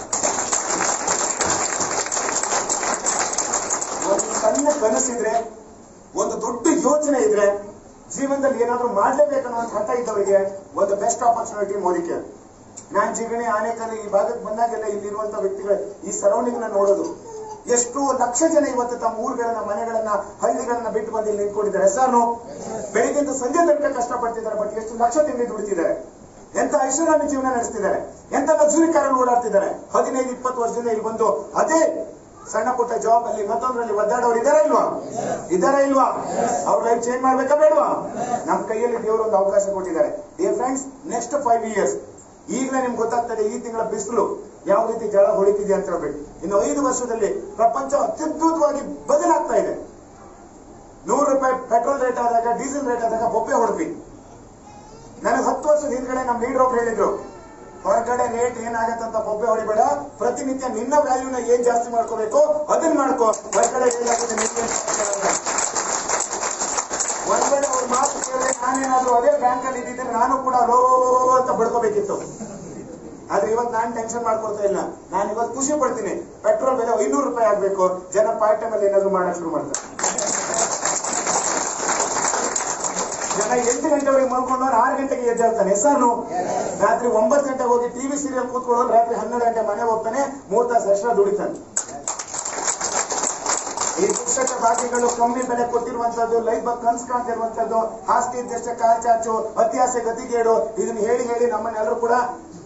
Speaker 1: ಒಂದು ಸಣ್ಣ ಕನಸಿದ್ರೆ ಒಂದು ದೊಡ್ಡ ಯೋಚನೆ ಇದ್ರೆ ಜೀವನದಲ್ಲಿ ಏನಾದ್ರೂ ಮಾಡ್ಲೇಬೇಕನ್ನೋ ಅಂತ ಹಠ ಇದ್ದವರಿಗೆ ಒಂದು ಬೆಸ್ಟ್ ಆಪರ್ಚುನಿಟಿ ಮೋದಿ ಕೇರ್ ನಾನ್ ಜಿಗಣಿ ಆನೇಕಲ್ ಈ ಭಾಗಕ್ಕೆ ಬಂದಾಗೆಲ್ಲ ಇಲ್ಲಿರುವಂತ ವ್ಯಕ್ತಿಗಳು ಈ ಸರೌಂಡಿಂಗ್ ನ ನೋಡೋದು ಎಷ್ಟು ಲಕ್ಷ ಜನ ಇವತ್ತು ತಮ್ಮ ಊರುಗಳನ್ನ ಮನೆಗಳನ್ನ ಹಳ್ಳಿಗಳನ್ನ ಬಿಟ್ಟು ಬಂದು ಇಲ್ಲಿ ನಿಂತ್ಕೊಂಡಿದ್ದಾರೆ ಸಾನು ಬೆಳಿಗ್ಗೆಯಿಂದ ಸಂಜೆ ತನಕ ಕಷ್ಟಪಡ್ತಿದ್ದಾರೆ ಬಟ್ ಎಷ್ಟು ಲಕ್ಷ ತಿಂಡಿ ದುಡಿತಿದ್ದಾರೆ ಎಂತ ಐಷಾರಾಮಿ ಜೀವನ ನಡೆಸ್ತಿದ್ದಾರೆ ಎಂತ ಲಕ್ಸುರಿ ಕಾರಲ್ಲಿ ಓಡಾಡ್ತಿದ್ದಾರೆ ಹದಿನೈದು ಇಪ್ಪತ್ತು ವರ್ಷದಿಂದ ಇಲ್ಲಿ ಬಂದು ಅದೇ ಸಣ್ಣ ಪುಟ್ಟ ಜಾಬ್ ಅಲ್ಲಿ ಮತ್ತೊಂದ್ರಲ್ಲಿ ಒದ್ದಾಡೋರು ಇದಾರ ಇಲ್ವಾ ಇದಾರ ಇಲ್ವಾ ಅವ್ರ ಲೈಫ್ ಚೇಂಜ್ ಮಾಡ್ಬೇಕಾ ಬೇಡವಾ ನಮ್ ಕೈಯಲ್ಲಿ ದೇವರು ಒಂದು ಅವಕಾಶ ಕೊಟ್ಟಿದ್ದಾರೆ dear friends next five years ಈಗಲೇ ನಿಮ್ಗೆ ಗೊತ್ತಾಗ್ತದೆ ಈ ತಿಂಗಳ ಬಿಸಿಲು ಯಾವ ರೀತಿ ಜಳ ಹೊಳಿತಿದೆ ಅಂತ ಹೇಳ್ಬೇಕು ಇನ್ನು ಐದು ವರ್ಷದಲ್ಲಿ ಪ್ರಪಂಚ ಅತ್ಯದ್ಭುತವಾಗಿ ಬದಲಾಗ್ತಾ ಇದೆ ನೂರು ರೂಪಾಯಿ ಪೆಟ್ರೋಲ್ ರೇಟ್ ಆದಾಗ ಡೀಸೆಲ್ ರೇಟ್ ಆದಾಗ ಬೊಬ್ಬೆ ಹೊಡೆದ್ವಿ ನನಗೆ ಹತ್ತು ವರ್ಷದ ಹಿಂದ್ಗಡೆ ನಮ್ಮ ಲೀಡರ್ ಒಬ್ರು ಹೇಳಿದ್ರು ಹೊರಗಡೆ ರೇಟ್ ಏನಾಗತ್ತಂತ ಬೊಬ್ಬೆ ಹೊಡಿಬೇಡ ಪ್ರತಿನಿತ್ಯ ನಿನ್ನ ವ್ಯಾಲ್ಯೂನ ಏನ್ ಜಾಸ್ತಿ ಮಾಡ್ಕೋಬೇಕು ಅದನ್ನ ಮಾಡ್ಕೋ ಹೊರಗಡೆ ಏನಾಗುತ್ತೆ ನಿನ್ಗೆ ಹೊರಗಡೆ ಅವ್ರ ಮಾತು ಕೇಳಿದ್ರೆ ನಾನೇನಾದ್ರೂ ಅದೇ ಬ್ಯಾಂಕ್ ಅಲ್ಲಿ ಇದ್ದಿದ್ರೆ ನಾನು ಕೂಡ ಲೋ ಅಂತ ಬಡ್ಕೋಬೇಕಿತ್ತು ಆದ್ರೆ ಇವತ್ತು ನಾನು ಟೆನ್ಷನ್ ಮಾಡ್ಕೊಳ್ತಾ ಇಲ್ಲ ನಾನು ಇವತ್ತು ಖುಷಿ ಪಡ್ತೀನಿ ಪೆಟ್ರೋಲ್ ಬೆಲೆ ಐನೂರು ರೂಪಾಯಿ ಆಗ್ಬೇಕು ಜನ ಪಾರ್ಟ್ ಟೈಮ್ ಅಲ್ಲಿ ಏನಾದ್ರು ಮಾಡಕ್ ಶುರು ಮಾಡ್ತಾರೆ ಜನ ಎಂಟು ಗಂಟೆವರೆಗೆ ಮಲ್ಕೊಂಡವ್ರು ಆರು ಗಂಟೆಗೆ ಎದ್ದೇಳ್ತಾನೆ ಹೆಸರು ರಾತ್ರಿ ಒಂಬತ್ತು ಗಂಟೆಗೆ ಹೋಗಿ ಟಿವಿ ಸೀರಿಯಲ್ ಕೂತ್ಕೊಳ್ಳೋರು ರಾತ್ರಿ ಹನ್ನೆರಡು ಗಂಟೆ ಮನೆಗೆ ಹೋಗ್ತಾನೆ ಮೂರ್ ತಾಸು ಎಕ್ಸ್ಟ್ರಾ ದುಡಿತಾನೆ ಈ ಪುಸ್ತಕ ಭಾಗ್ಯಗಳು ಕಮ್ಮಿ ಬೆಲೆ ಕೊಟ್ಟಿರುವಂತದ್ದು ಲೈಫ್ ಕನ್ಸ್ ಕಾಣ್ತಿರುವಂತದ್ದು ಆಸ್ತಿ ದೇಶ ಕಾಲ್ಚಾಚು ಅತ್ಯಾಸೆ ಗತಿಗೇಡು ಇದನ್ನ ಹೇಳಿ ಹೇಳಿ ನಮ್ಮನ್ನೆಲ್ಲರೂ ಕೂಡ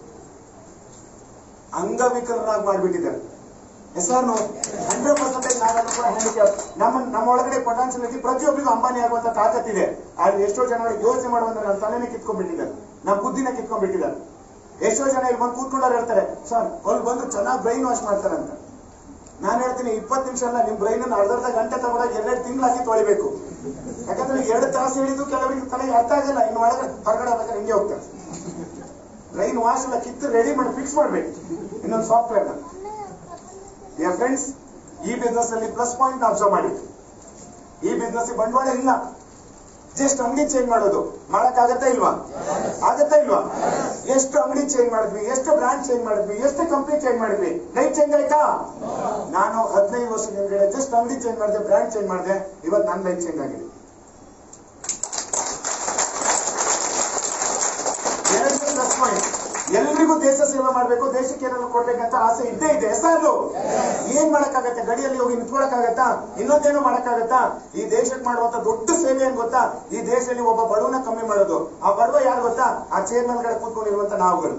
Speaker 1: ಅಂಗವಿಕಲರಾಗಿ ಮಾಡ್ಬಿಟ್ಟಿದ್ದಾರೆ ಹೆಸರು ಹಂಡ್ರೆಡ್ ಪರ್ಸೆಂಟೇಜ್ ನಾವೆಲ್ಲರೂ ಕೂಡ ಹ್ಯಾಂಡಿಕ್ಯಾಪ್ ನಮ್ಮ ನಮ್ಮ ಒಳಗಡೆ ಪೊಟೆನ್ಶಿಯಲ್ ಐತಿ ಪ್ರತಿಯೊಬ್ಬರಿಗೂ ಅಂಬಾನಿ ಆಗುವಂತ ತಾಕತ್ತಿದೆ ಆದ್ರೆ ಎಷ್ಟೋ ಜನ ಯೋಚನೆ ಮಾಡುವಂತ ನನ್ನ ತಲೆನೇ ಕಿತ್ಕೊಂಡ್ಬಿಟ್ಟಿದ್ದಾರೆ ನಮ್ಮ ಬುದ್ಧಿನ ಕಿತ್ಕೊಂಡ್ಬಿಟ್ಟಿದ್ದಾರೆ ಎಷ್ಟೋ ಜನ ಇಲ್ಲಿ ಬಂದು ಕೂತ್ಕೊಂಡವ್ರು ಹೇಳ್ತಾರೆ ಸರ್ ಅಲ್ಲಿ ಬಂದು ಚೆನ್ನಾಗಿ ಬ್ರೈನ್ ವಾಶ್ ಮಾಡ್ತಾರಂತ ನಾನು ಹೇಳ್ತೀನಿ ಇಪ್ಪತ್ತು ನಿಮಿಷ ಅಲ್ಲ ನಿಮ್ ಬ್ರೈನ್ ಅನ್ನು ಅರ್ಧ ಅರ್ಧ ಗಂಟೆ ತಗೊಂಡಾಗ ಎರಡೆರಡು ತಿಂಗಳಾಗಿ ತೊಳಿಬೇಕು ಯಾಕಂದ್ರೆ ಎರಡು ತಾಸು ಹೇಳಿದ್ದು ಕೆಲವರಿಗೆ ತಲೆಗೆ ಅರ್ಥ ಆಗಲ್ಲ ಇನ್ನು ಒಳಗಡೆ ಹೊರಗಡೆ ಬೇಕಾದ್ರೆ ಹಿಂಗೆ ಹೋಗ್ತಾರೆ ಬ್ರೈನ್ ವಾಶ್ ಎಲ್ಲ ಕಿತ್ತು ರೆಡಿ ಮಾಡಿ ಫಿಕ್ಸ್ ಮಾಡ್ಬೇಕು ಇನ್ನೊಂದು ಸಾಫ್ಟ್ವೇರ್ ಡಿಯರ್ ಫ್ರೆಂಡ್ಸ್ ಈ ಬಿಸ್ನೆಸ್ ಅಲ್ಲಿ ಪ್ಲಸ್ ಪಾಯಿಂಟ್ ಅಬ್ಸರ್ವ್ ಮಾಡಿ ಈ ಬಿಸ್ನೆಸ್ ಬಂಡವಾಳ ಇಲ್ಲ ಜಸ್ಟ್ ಅಂಗಡಿ ಚೇಂಜ್ ಮಾಡೋದು ಮಾಡಕ್ ಆಗತ್ತಾ ಇಲ್ವಾ ಆಗತ್ತಾ ಇಲ್ವಾ ಎಷ್ಟು ಅಂಗಡಿ ಚೇಂಜ್ ಮಾಡಿದ್ವಿ ಎಷ್ಟು ಬ್ರಾಂಡ್ ಚೇಂಜ್ ಮಾಡಿದ್ವಿ ಎಷ್ಟು ಕಂಪ್ನಿ ಚೇಂಜ್ ಮಾಡಿದ್ವಿ ಲೈಫ್ ಚೇಂಜ್ ಆಯ್ತಾ ನಾನು ಹದಿನೈದು ವರ್ಷದ ಹಿಂದ್ಗಡೆ ಜಸ್ಟ್ ಅಂಗಡಿ ಚೇಂಜ್ ಮಾಡಿದೆ ಬ್ರಾಂಡ್ ಚೇಂಜ್ ಮಾಡಿದೆ ಇವತ್ತು ನನ್ನ ಲೈಫ್ ಚೇಂಜ್ ಆಗಿದೆ ಎರಡನೇ ಪ್ಲಸ್ ಪಾಯಿಂಟ್ ಎಲ್ರಿಗೂ ದೇಶ ಸೇವೆ ಮಾಡ್ಬೇಕು ದೇಶಕ್ಕೆ ಏನಾದ್ರು ಕೊಡ್ಬೇಕಂತ ಆಸೆ ಇದ್ದೇ ಇದೆ ಹೆಸರು ಏನ್ ಮಾಡಕ್ಕಾಗತ್ತೆ ಗಡಿಯಲ್ಲಿ ಹೋಗಿ ನಿಂತ್ಕೊಳಕ್ಕಾಗತ್ತಾ ಇನ್ನೊಂದೇನು ಮಾಡಕ್ಕಾಗತ್ತಾ ಈ ದೇಶಕ್ಕೆ ಮಾಡುವಂತ ದೊಡ್ಡ ಸೇವೆ ಏನ್ ಗೊತ್ತಾ ಈ ದೇಶದಲ್ಲಿ ಒಬ್ಬ ಬಡವನ ಕಮ್ಮಿ ಮಾಡೋದು ಆ ಬಡವ ಯಾರು ಗೊತ್ತಾ ಆ ಚೇರ್ಮನ್ ಕಡೆ ಕೂತ್ಕೊಂಡಿರುವಂತ ನಾವುಗಳು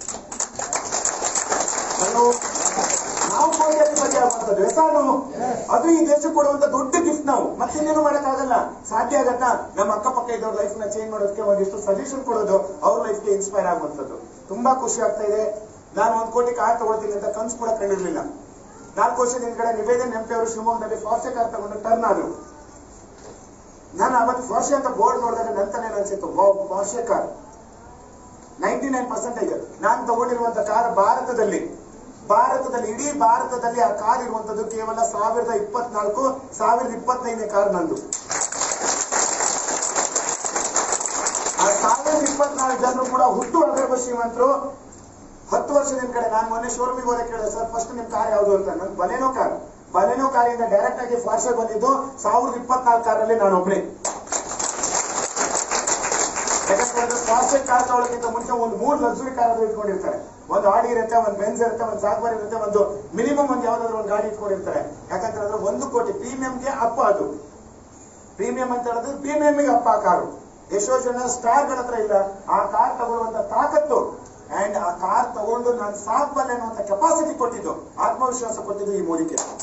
Speaker 1: ಹಲೋ ನಾವು ಕೋಟ್ಯಾಧಿಪತಿ ಆಗುವಂತದ್ದು ಹೆಸರು ಅದು ಈ ದೇಶಕ್ಕೆ ಕೊಡುವಂತ ದೊಡ್ಡ ಗಿಫ್ಟ್ ನಾವು ಮತ್ತಿನ್ನೇನು ಮಾಡಕ್ಕಾಗಲ್ಲ ಸಾಧ್ಯ ಆಗತ್ತಾ ನಮ್ಮ ಅಕ್ಕಪಕ್ಕ ಇದ್ದವ್ರ ಲೈಫ್ ನ ಚೇಂಜ್ ಮಾಡೋದಕ್ಕೆ ಒಂದಿಷ್ಟು ಸಜೆಷನ್ ಕೊಡೋದು ಅವ್ರ ಲೈಫ್ಗೆ ಇನ್ಸ್ಪೈರ್ ಆಗುವಂತದ್ದು ತುಂಬಾ ಖುಷಿ ಆಗ್ತಾ ಇದೆ ನಾನು ಒಂದ್ ಕೋಟಿ ಕಾರ್ ತಗೊಳ್ತೀನಿ ಅಂತ ಕನ್ಸು ಕೂಡ ಕಂಡಿರ್ಲಿಲ್ಲ ನಾಲ್ಕು ವರ್ಷದ ಹಿಂದ್ಗಡೆ ನಿವೇದನ್ ನೆಂಪೆ ಅವರು ಶಿವಮೊಗ್ಗದಲ್ಲಿ ಫಾರ್ಸೆ ಕಾರ್ ತಗೊಂಡು ಟರ್ನ್ ಆದ್ರು ನಾನು ಅವತ್ತು ಫಾರ್ಸೆ ಅಂತ ಬೋರ್ಡ್ ನೋಡಿದಾಗ ನಂತನೇ ಅನ್ಸಿತ್ತು ವಾವ್ ಫಾರ್ಸೆ ಕಾರ್ ನೈಂಟಿ ನೈನ್ ಪರ್ಸೆಂಟೇಜ್ ನಾನು ತಗೊಂಡಿರುವಂತ ಕಾರ್ ಭಾರತದಲ್ಲಿ ಭಾರತದಲ್ಲಿ ಇಡೀ ಭಾರತದಲ್ಲಿ ಆ ಕಾರ್ ಇರುವಂತದ್ದು ಕೇವಲ ಸಾವಿರದ ಇಪ್ಪತ್ನಾಲ್ಕು ಸಾವಿರದ ಇಪ್ಪತ್ತೈದನೇ ಕಾರ್ ನಂದು ಆ ಸಾವಿರದ ಇಪ್ಪತ್ನಾಲ್ಕು ಜನರು ಕೂಡ ಹುಟ್ಟು ಅಗರ್ಭ ಶ್ರೀಮಂತರು ಹತ್ತು ವರ್ಷದ ಕಡೆ ನಾನು ಮೊನ್ನೆ ಶೋರೂಮಿಗೆ ಹೋದ ಕೇಳಿದೆ ಸರ್ ಫಸ್ಟ್ ನಿಮ್ ಕಾರ್ ಯಾವುದು ಅಂತ ನನ್ ಬಲೆನೋ ಕಾರ್ ಬಲೆನೋ ಕಾರಿಂದ ಡೈರೆಕ್ಟ್ ಆಗಿ ಫಾರ್ಸೆ ಬಂದಿದ್ದು ಸಾವಿರದ ಇಪ್ಪತ್ನಾಲ್ಕು ಕಾರಲ್ಲಿ ನಾನು ಒಬ್ಬನೇ ಯಾಕಂದ್ರೆ ಫಾರ್ಸೆ ಕಾರ್ ತಗೊಳ್ಳೋಕ್ಕಿಂತ ಮುಂಚೆ ಒಂದು ಮೂರು ಲಕ್ಸುರಿ ಕಾರ್ ಆದ್ರೂ ಇಟ್ಕೊಂಡಿರ್ತಾರೆ ಒಂದು ಆಡಿ ಇರುತ್ತೆ ಒಂದು ಬೆಂಜ್ ಇರುತ್ತೆ ಒಂದು ಸಾಗ್ವಾರ್ ಇರುತ್ತೆ ಒಂದು ಮಿನಿಮಮ್ ಒಂದು ಯಾವ್ದಾದ್ರು ಒಂದು ಗಾಡಿ ಇಟ್ಕೊಂಡಿರ್ತಾರೆ ಯಾಕಂದ್ರೆ ಅದ್ರ ಒಂದು ಕೋಟಿ ಪ್ರೀಮಿಯಂಗೆ ಅಪ್ಪ ಅದು ಪ್ರೀಮಿಯಂ ಅಂತ ಹೇಳಿದ್ರೆ ಪ್ರೀಮಿಯಂಗೆ ಅಪ್ಪ ಆ ಕಾರು ಎಷ್ಟೋ ಜನ ಸ್ಟಾರ್ ಗಳ ಹತ್ರ ಇಲ್ಲ ಆ ಕಾರ್ ತಗೊಳ್ಳುವಂತ ತಾಕತ್ತು ಅಂಡ್ ಆ ಕಾರ್ ತಗೊಂಡು ನಾನು ಸಾಕ್ಬಲ್ಲೆ ಅನ್ನುವಂತ ಕೆಪಾಸಿಟಿ ಕೊಟ್ಟಿದ್ದು ಆತ್ಮವಿಶ್ವಾಸ ಕೊಟ್ಟಿದ್ದು ಈ ಮೋದಿ ಕೇರ್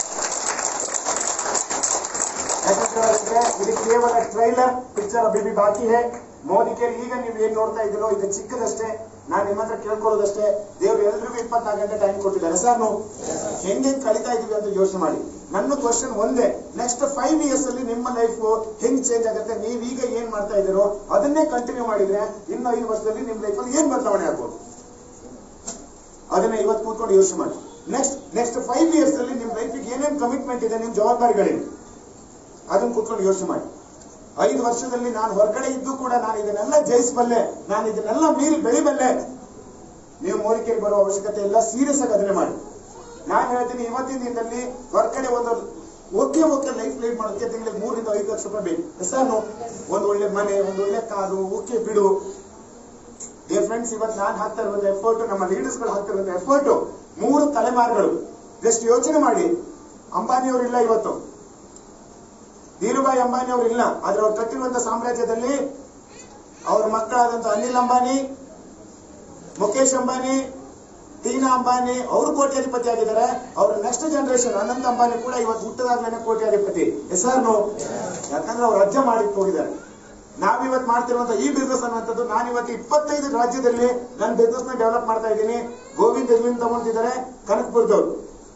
Speaker 1: ಯಾಕಂದ್ರೆ ಇದು ಕೇವಲ ಟ್ರೈಲರ್ ಪಿಕ್ಚರ್ ಅಭಿ ಬಿ ಬಾಕಿ ಹೇ ಮೋದಿ ಕೇರ್ ಈಗ ನೀವು ಏನ್ ನೋಡ್ತಾ ಇದ್ದೀರೋ ಇದು ಚಿಕ್ಕದಷ್ಟೇ ನಾನು ನಿಮ್ಮ ಹತ್ರ ಕೇಳ್ಕೊಳ್ಳೋದಷ್ಟೇ ದೇವ್ರು ಎಲ್ರಿಗೂ ಇಪ್ಪತ್ನಾಲ್ಕು ಗಂಟೆ ಟೈಮ್ ಕೊಟ್ಟಿದ್ದಾರೆ ಸರ್ ನಾವು ಹೆಂಗೆ ಕಳಿತಾ ಇದೀವಿ ಅಂತ ಯೋಚನೆ ಮಾಡಿ ನನ್ನ ಕ್ವಶನ್ ಒಂದೇ ನೆಕ್ಸ್ಟ್ ಫೈವ್ ಇಯರ್ಸ್ ಅಲ್ಲಿ ನಿಮ್ಮ ಲೈಫ್ ಹೆಂಗ್ ಚೇಂಜ್ ಆಗುತ್ತೆ ನೀವ್ ಈಗ ಏನ್ ಮಾಡ್ತಾ ಇದ್ದೀರೋ ಅದನ್ನೇ ಕಂಟಿನ್ಯೂ ಮಾಡಿದ್ರೆ ಇನ್ನು ಐದು ವರ್ಷದಲ್ಲಿ ನಿಮ್ ಲೈಫಲ್ಲಿ ಏನ್ ಬದಲಾವಣೆ ಆಗ್ಬೋದು ಅದನ್ನ ಇವತ್ತು ಕೂತ್ಕೊಂಡು ಯೋಚನೆ ಮಾಡಿ ನೆಕ್ಸ್ಟ್ ನೆಕ್ಸ್ಟ್ ಫೈವ್ ಇಯರ್ಸ್ ಅಲ್ಲಿ ನಿಮ್ ಲೈಫಿಗೆ ಏನೇನ್ ಕಮಿಟ್ಮೆಂಟ್ ಇದೆ ನಿಮ್ ಜವಾಬ್ದಾರಿಗಳಿವೆ ಅದನ್ನ ಕೂತ್ಕೊಂಡು ಯೋಚನೆ ಮಾಡಿ ಐದು ವರ್ಷದಲ್ಲಿ ನಾನು ಹೊರಗಡೆ ಇದ್ದು ಕೂಡ ನಾನು ಇದನ್ನೆಲ್ಲ ಜಯಿಸಬಲ್ಲೆ ನಾನು ಇದನ್ನೆಲ್ಲ ಮೀರಿ ಬೆಳಿಬಲ್ಲೆ ನೀವು ಮೋರಿಕೆಗೆ ಬರುವ ಅವಶ್ಯಕತೆ ಇಲ್ಲ ಸೀರಿಯಸ್ ಆಗಿ ಅದನ್ನೇ ಮಾಡಿ ನಾನು ಹೇಳ್ತೀನಿ ಇವತ್ತಿನ ದಿನದಲ್ಲಿ ಹೊರಗಡೆ ಒಂದು ಓಕೆ ಓಕೆ ಲೈಫ್ ಲೀಡ್ ಮಾಡೋದಕ್ಕೆ ತಿಂಗಳಿಗೆ ಮೂರರಿಂದ ಐದು ಲಕ್ಷ ರೂಪಾಯಿ ಬೇಕು ಹೆಸರು ಒಂದು ಒಳ್ಳೆ ಮನೆ ಒಂದು ಒಳ್ಳೆ ಕಾರು ಓಕೆ ಬಿಡು ಡಿಯರ್ ಫ್ರೆಂಡ್ಸ್ ಇವತ್ತು ನಾನು ಹಾಕ್ತಾ ಇರುವಂತ ಎಫರ್ಟ್ ನಮ್ಮ ಲೀಡರ್ಸ್ ಗಳು ಹಾಕ್ತಿರುವಂತ ಎಫರ್ಟ್ ಮೂರು ತಲೆಮಾರುಗಳು ಜಸ್ಟ್ ಯೋಚನೆ ಮಾಡಿ ಅಂಬಾನಿಯವರು ಇಲ್ಲ ಇವತ್ತು ಧೀರುಭಾಯಿ ಅಂಬಾನಿ ಅವರು ಇಲ್ಲ ಆದ್ರೆ ಅವ್ರು ಕಟ್ಟಿರುವಂತ ಸಾಮ್ರಾಜ್ಯದಲ್ಲಿ ಅವ್ರ ಮಕ್ಕಳಾದಂತ ಅನಿಲ್ ಅಂಬಾನಿ ಮುಖೇಶ್ ಅಂಬಾನಿ ಟೀನಾ ಅಂಬಾನಿ ಅವರು ಕೋಟ್ಯಾಧಿಪತಿ ಆಗಿದ್ದಾರೆ ಅವ್ರ ನೆಕ್ಸ್ಟ್ ಜನರೇಷನ್ ಅನಂತ್ ಅಂಬಾನಿ ಕೂಡ ಇವತ್ತು ಹುಟ್ಟದಾಗ್ಲೇನೆ ಕೋಟ್ಯಾಧಿಪತಿ ಹೆಸರು ಯಾಕಂದ್ರೆ ಅವ್ರು ರಾಜ್ಯ ಮಾಡಿ ಹೋಗಿದ್ದಾರೆ ನಾವಿವತ್ತು ಮಾಡ್ತಿರುವಂತ ಈ ಬಿಸ್ನೆಸ್ ಅನ್ನುವಂಥದ್ದು ನಾನು ಇವತ್ತು ಇಪ್ಪತ್ತೈದು ರಾಜ್ಯದಲ್ಲಿ ನನ್ನ ಬಿಸ್ನೆಸ್ ನ ಡೆವಲಪ್ ಮಾಡ್ತಾ ಇದ್ದೀನಿ ಗೋವಿಂದ್ ಎಲ್ಲಿಂದ ತಗೊಂತಿದ್ದಾರೆ ಕನಕಪುರದವ್ರು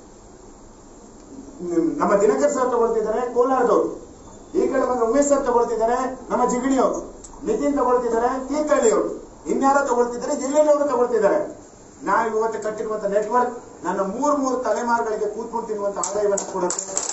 Speaker 1: ಹ್ಮ್, ನಮ್ಮ ದಿನಕರ್ ಸರ್ ತಗೊಳ್ತಿದ್ದಾರೆ ಕೋಲಾರದವ್ರು ಈ ಕಡೆ ಬಂದ್ರೆ ಉಮೇಶ್ ಸರ್ ತಗೊಳ್ತಿದ್ದಾರೆ ನಮ್ಮ ಜಿಗಣಿಯವರು ನಿತಿನ್ ತಗೊಳ್ತಿದ್ದಾರೆ ತೀರ್ಥಹಳ್ಳಿಯವರು ಇನ್ಯಾರೋ ತಗೊಳ್ತಿದ್ದಾರೆ ಎಲ್ಲೆಲ್ಲವರು ತಗೊಳ್ತಿದ್ದಾರೆ ನಾವು ಇವತ್ತು ಕಟ್ಟಿರುವಂತ ನೆಟ್ವರ್ಕ್ ನನ್ನ ಮೂರು ಮೂರು ತಲೆಮಾರುಗಳಿಗೆ ಕೂತ್ಕೊಂಡು ತಿನ್ನುವಂತ ಆದಾಯವನ್ನು ಕೊಡುತ್ತೆ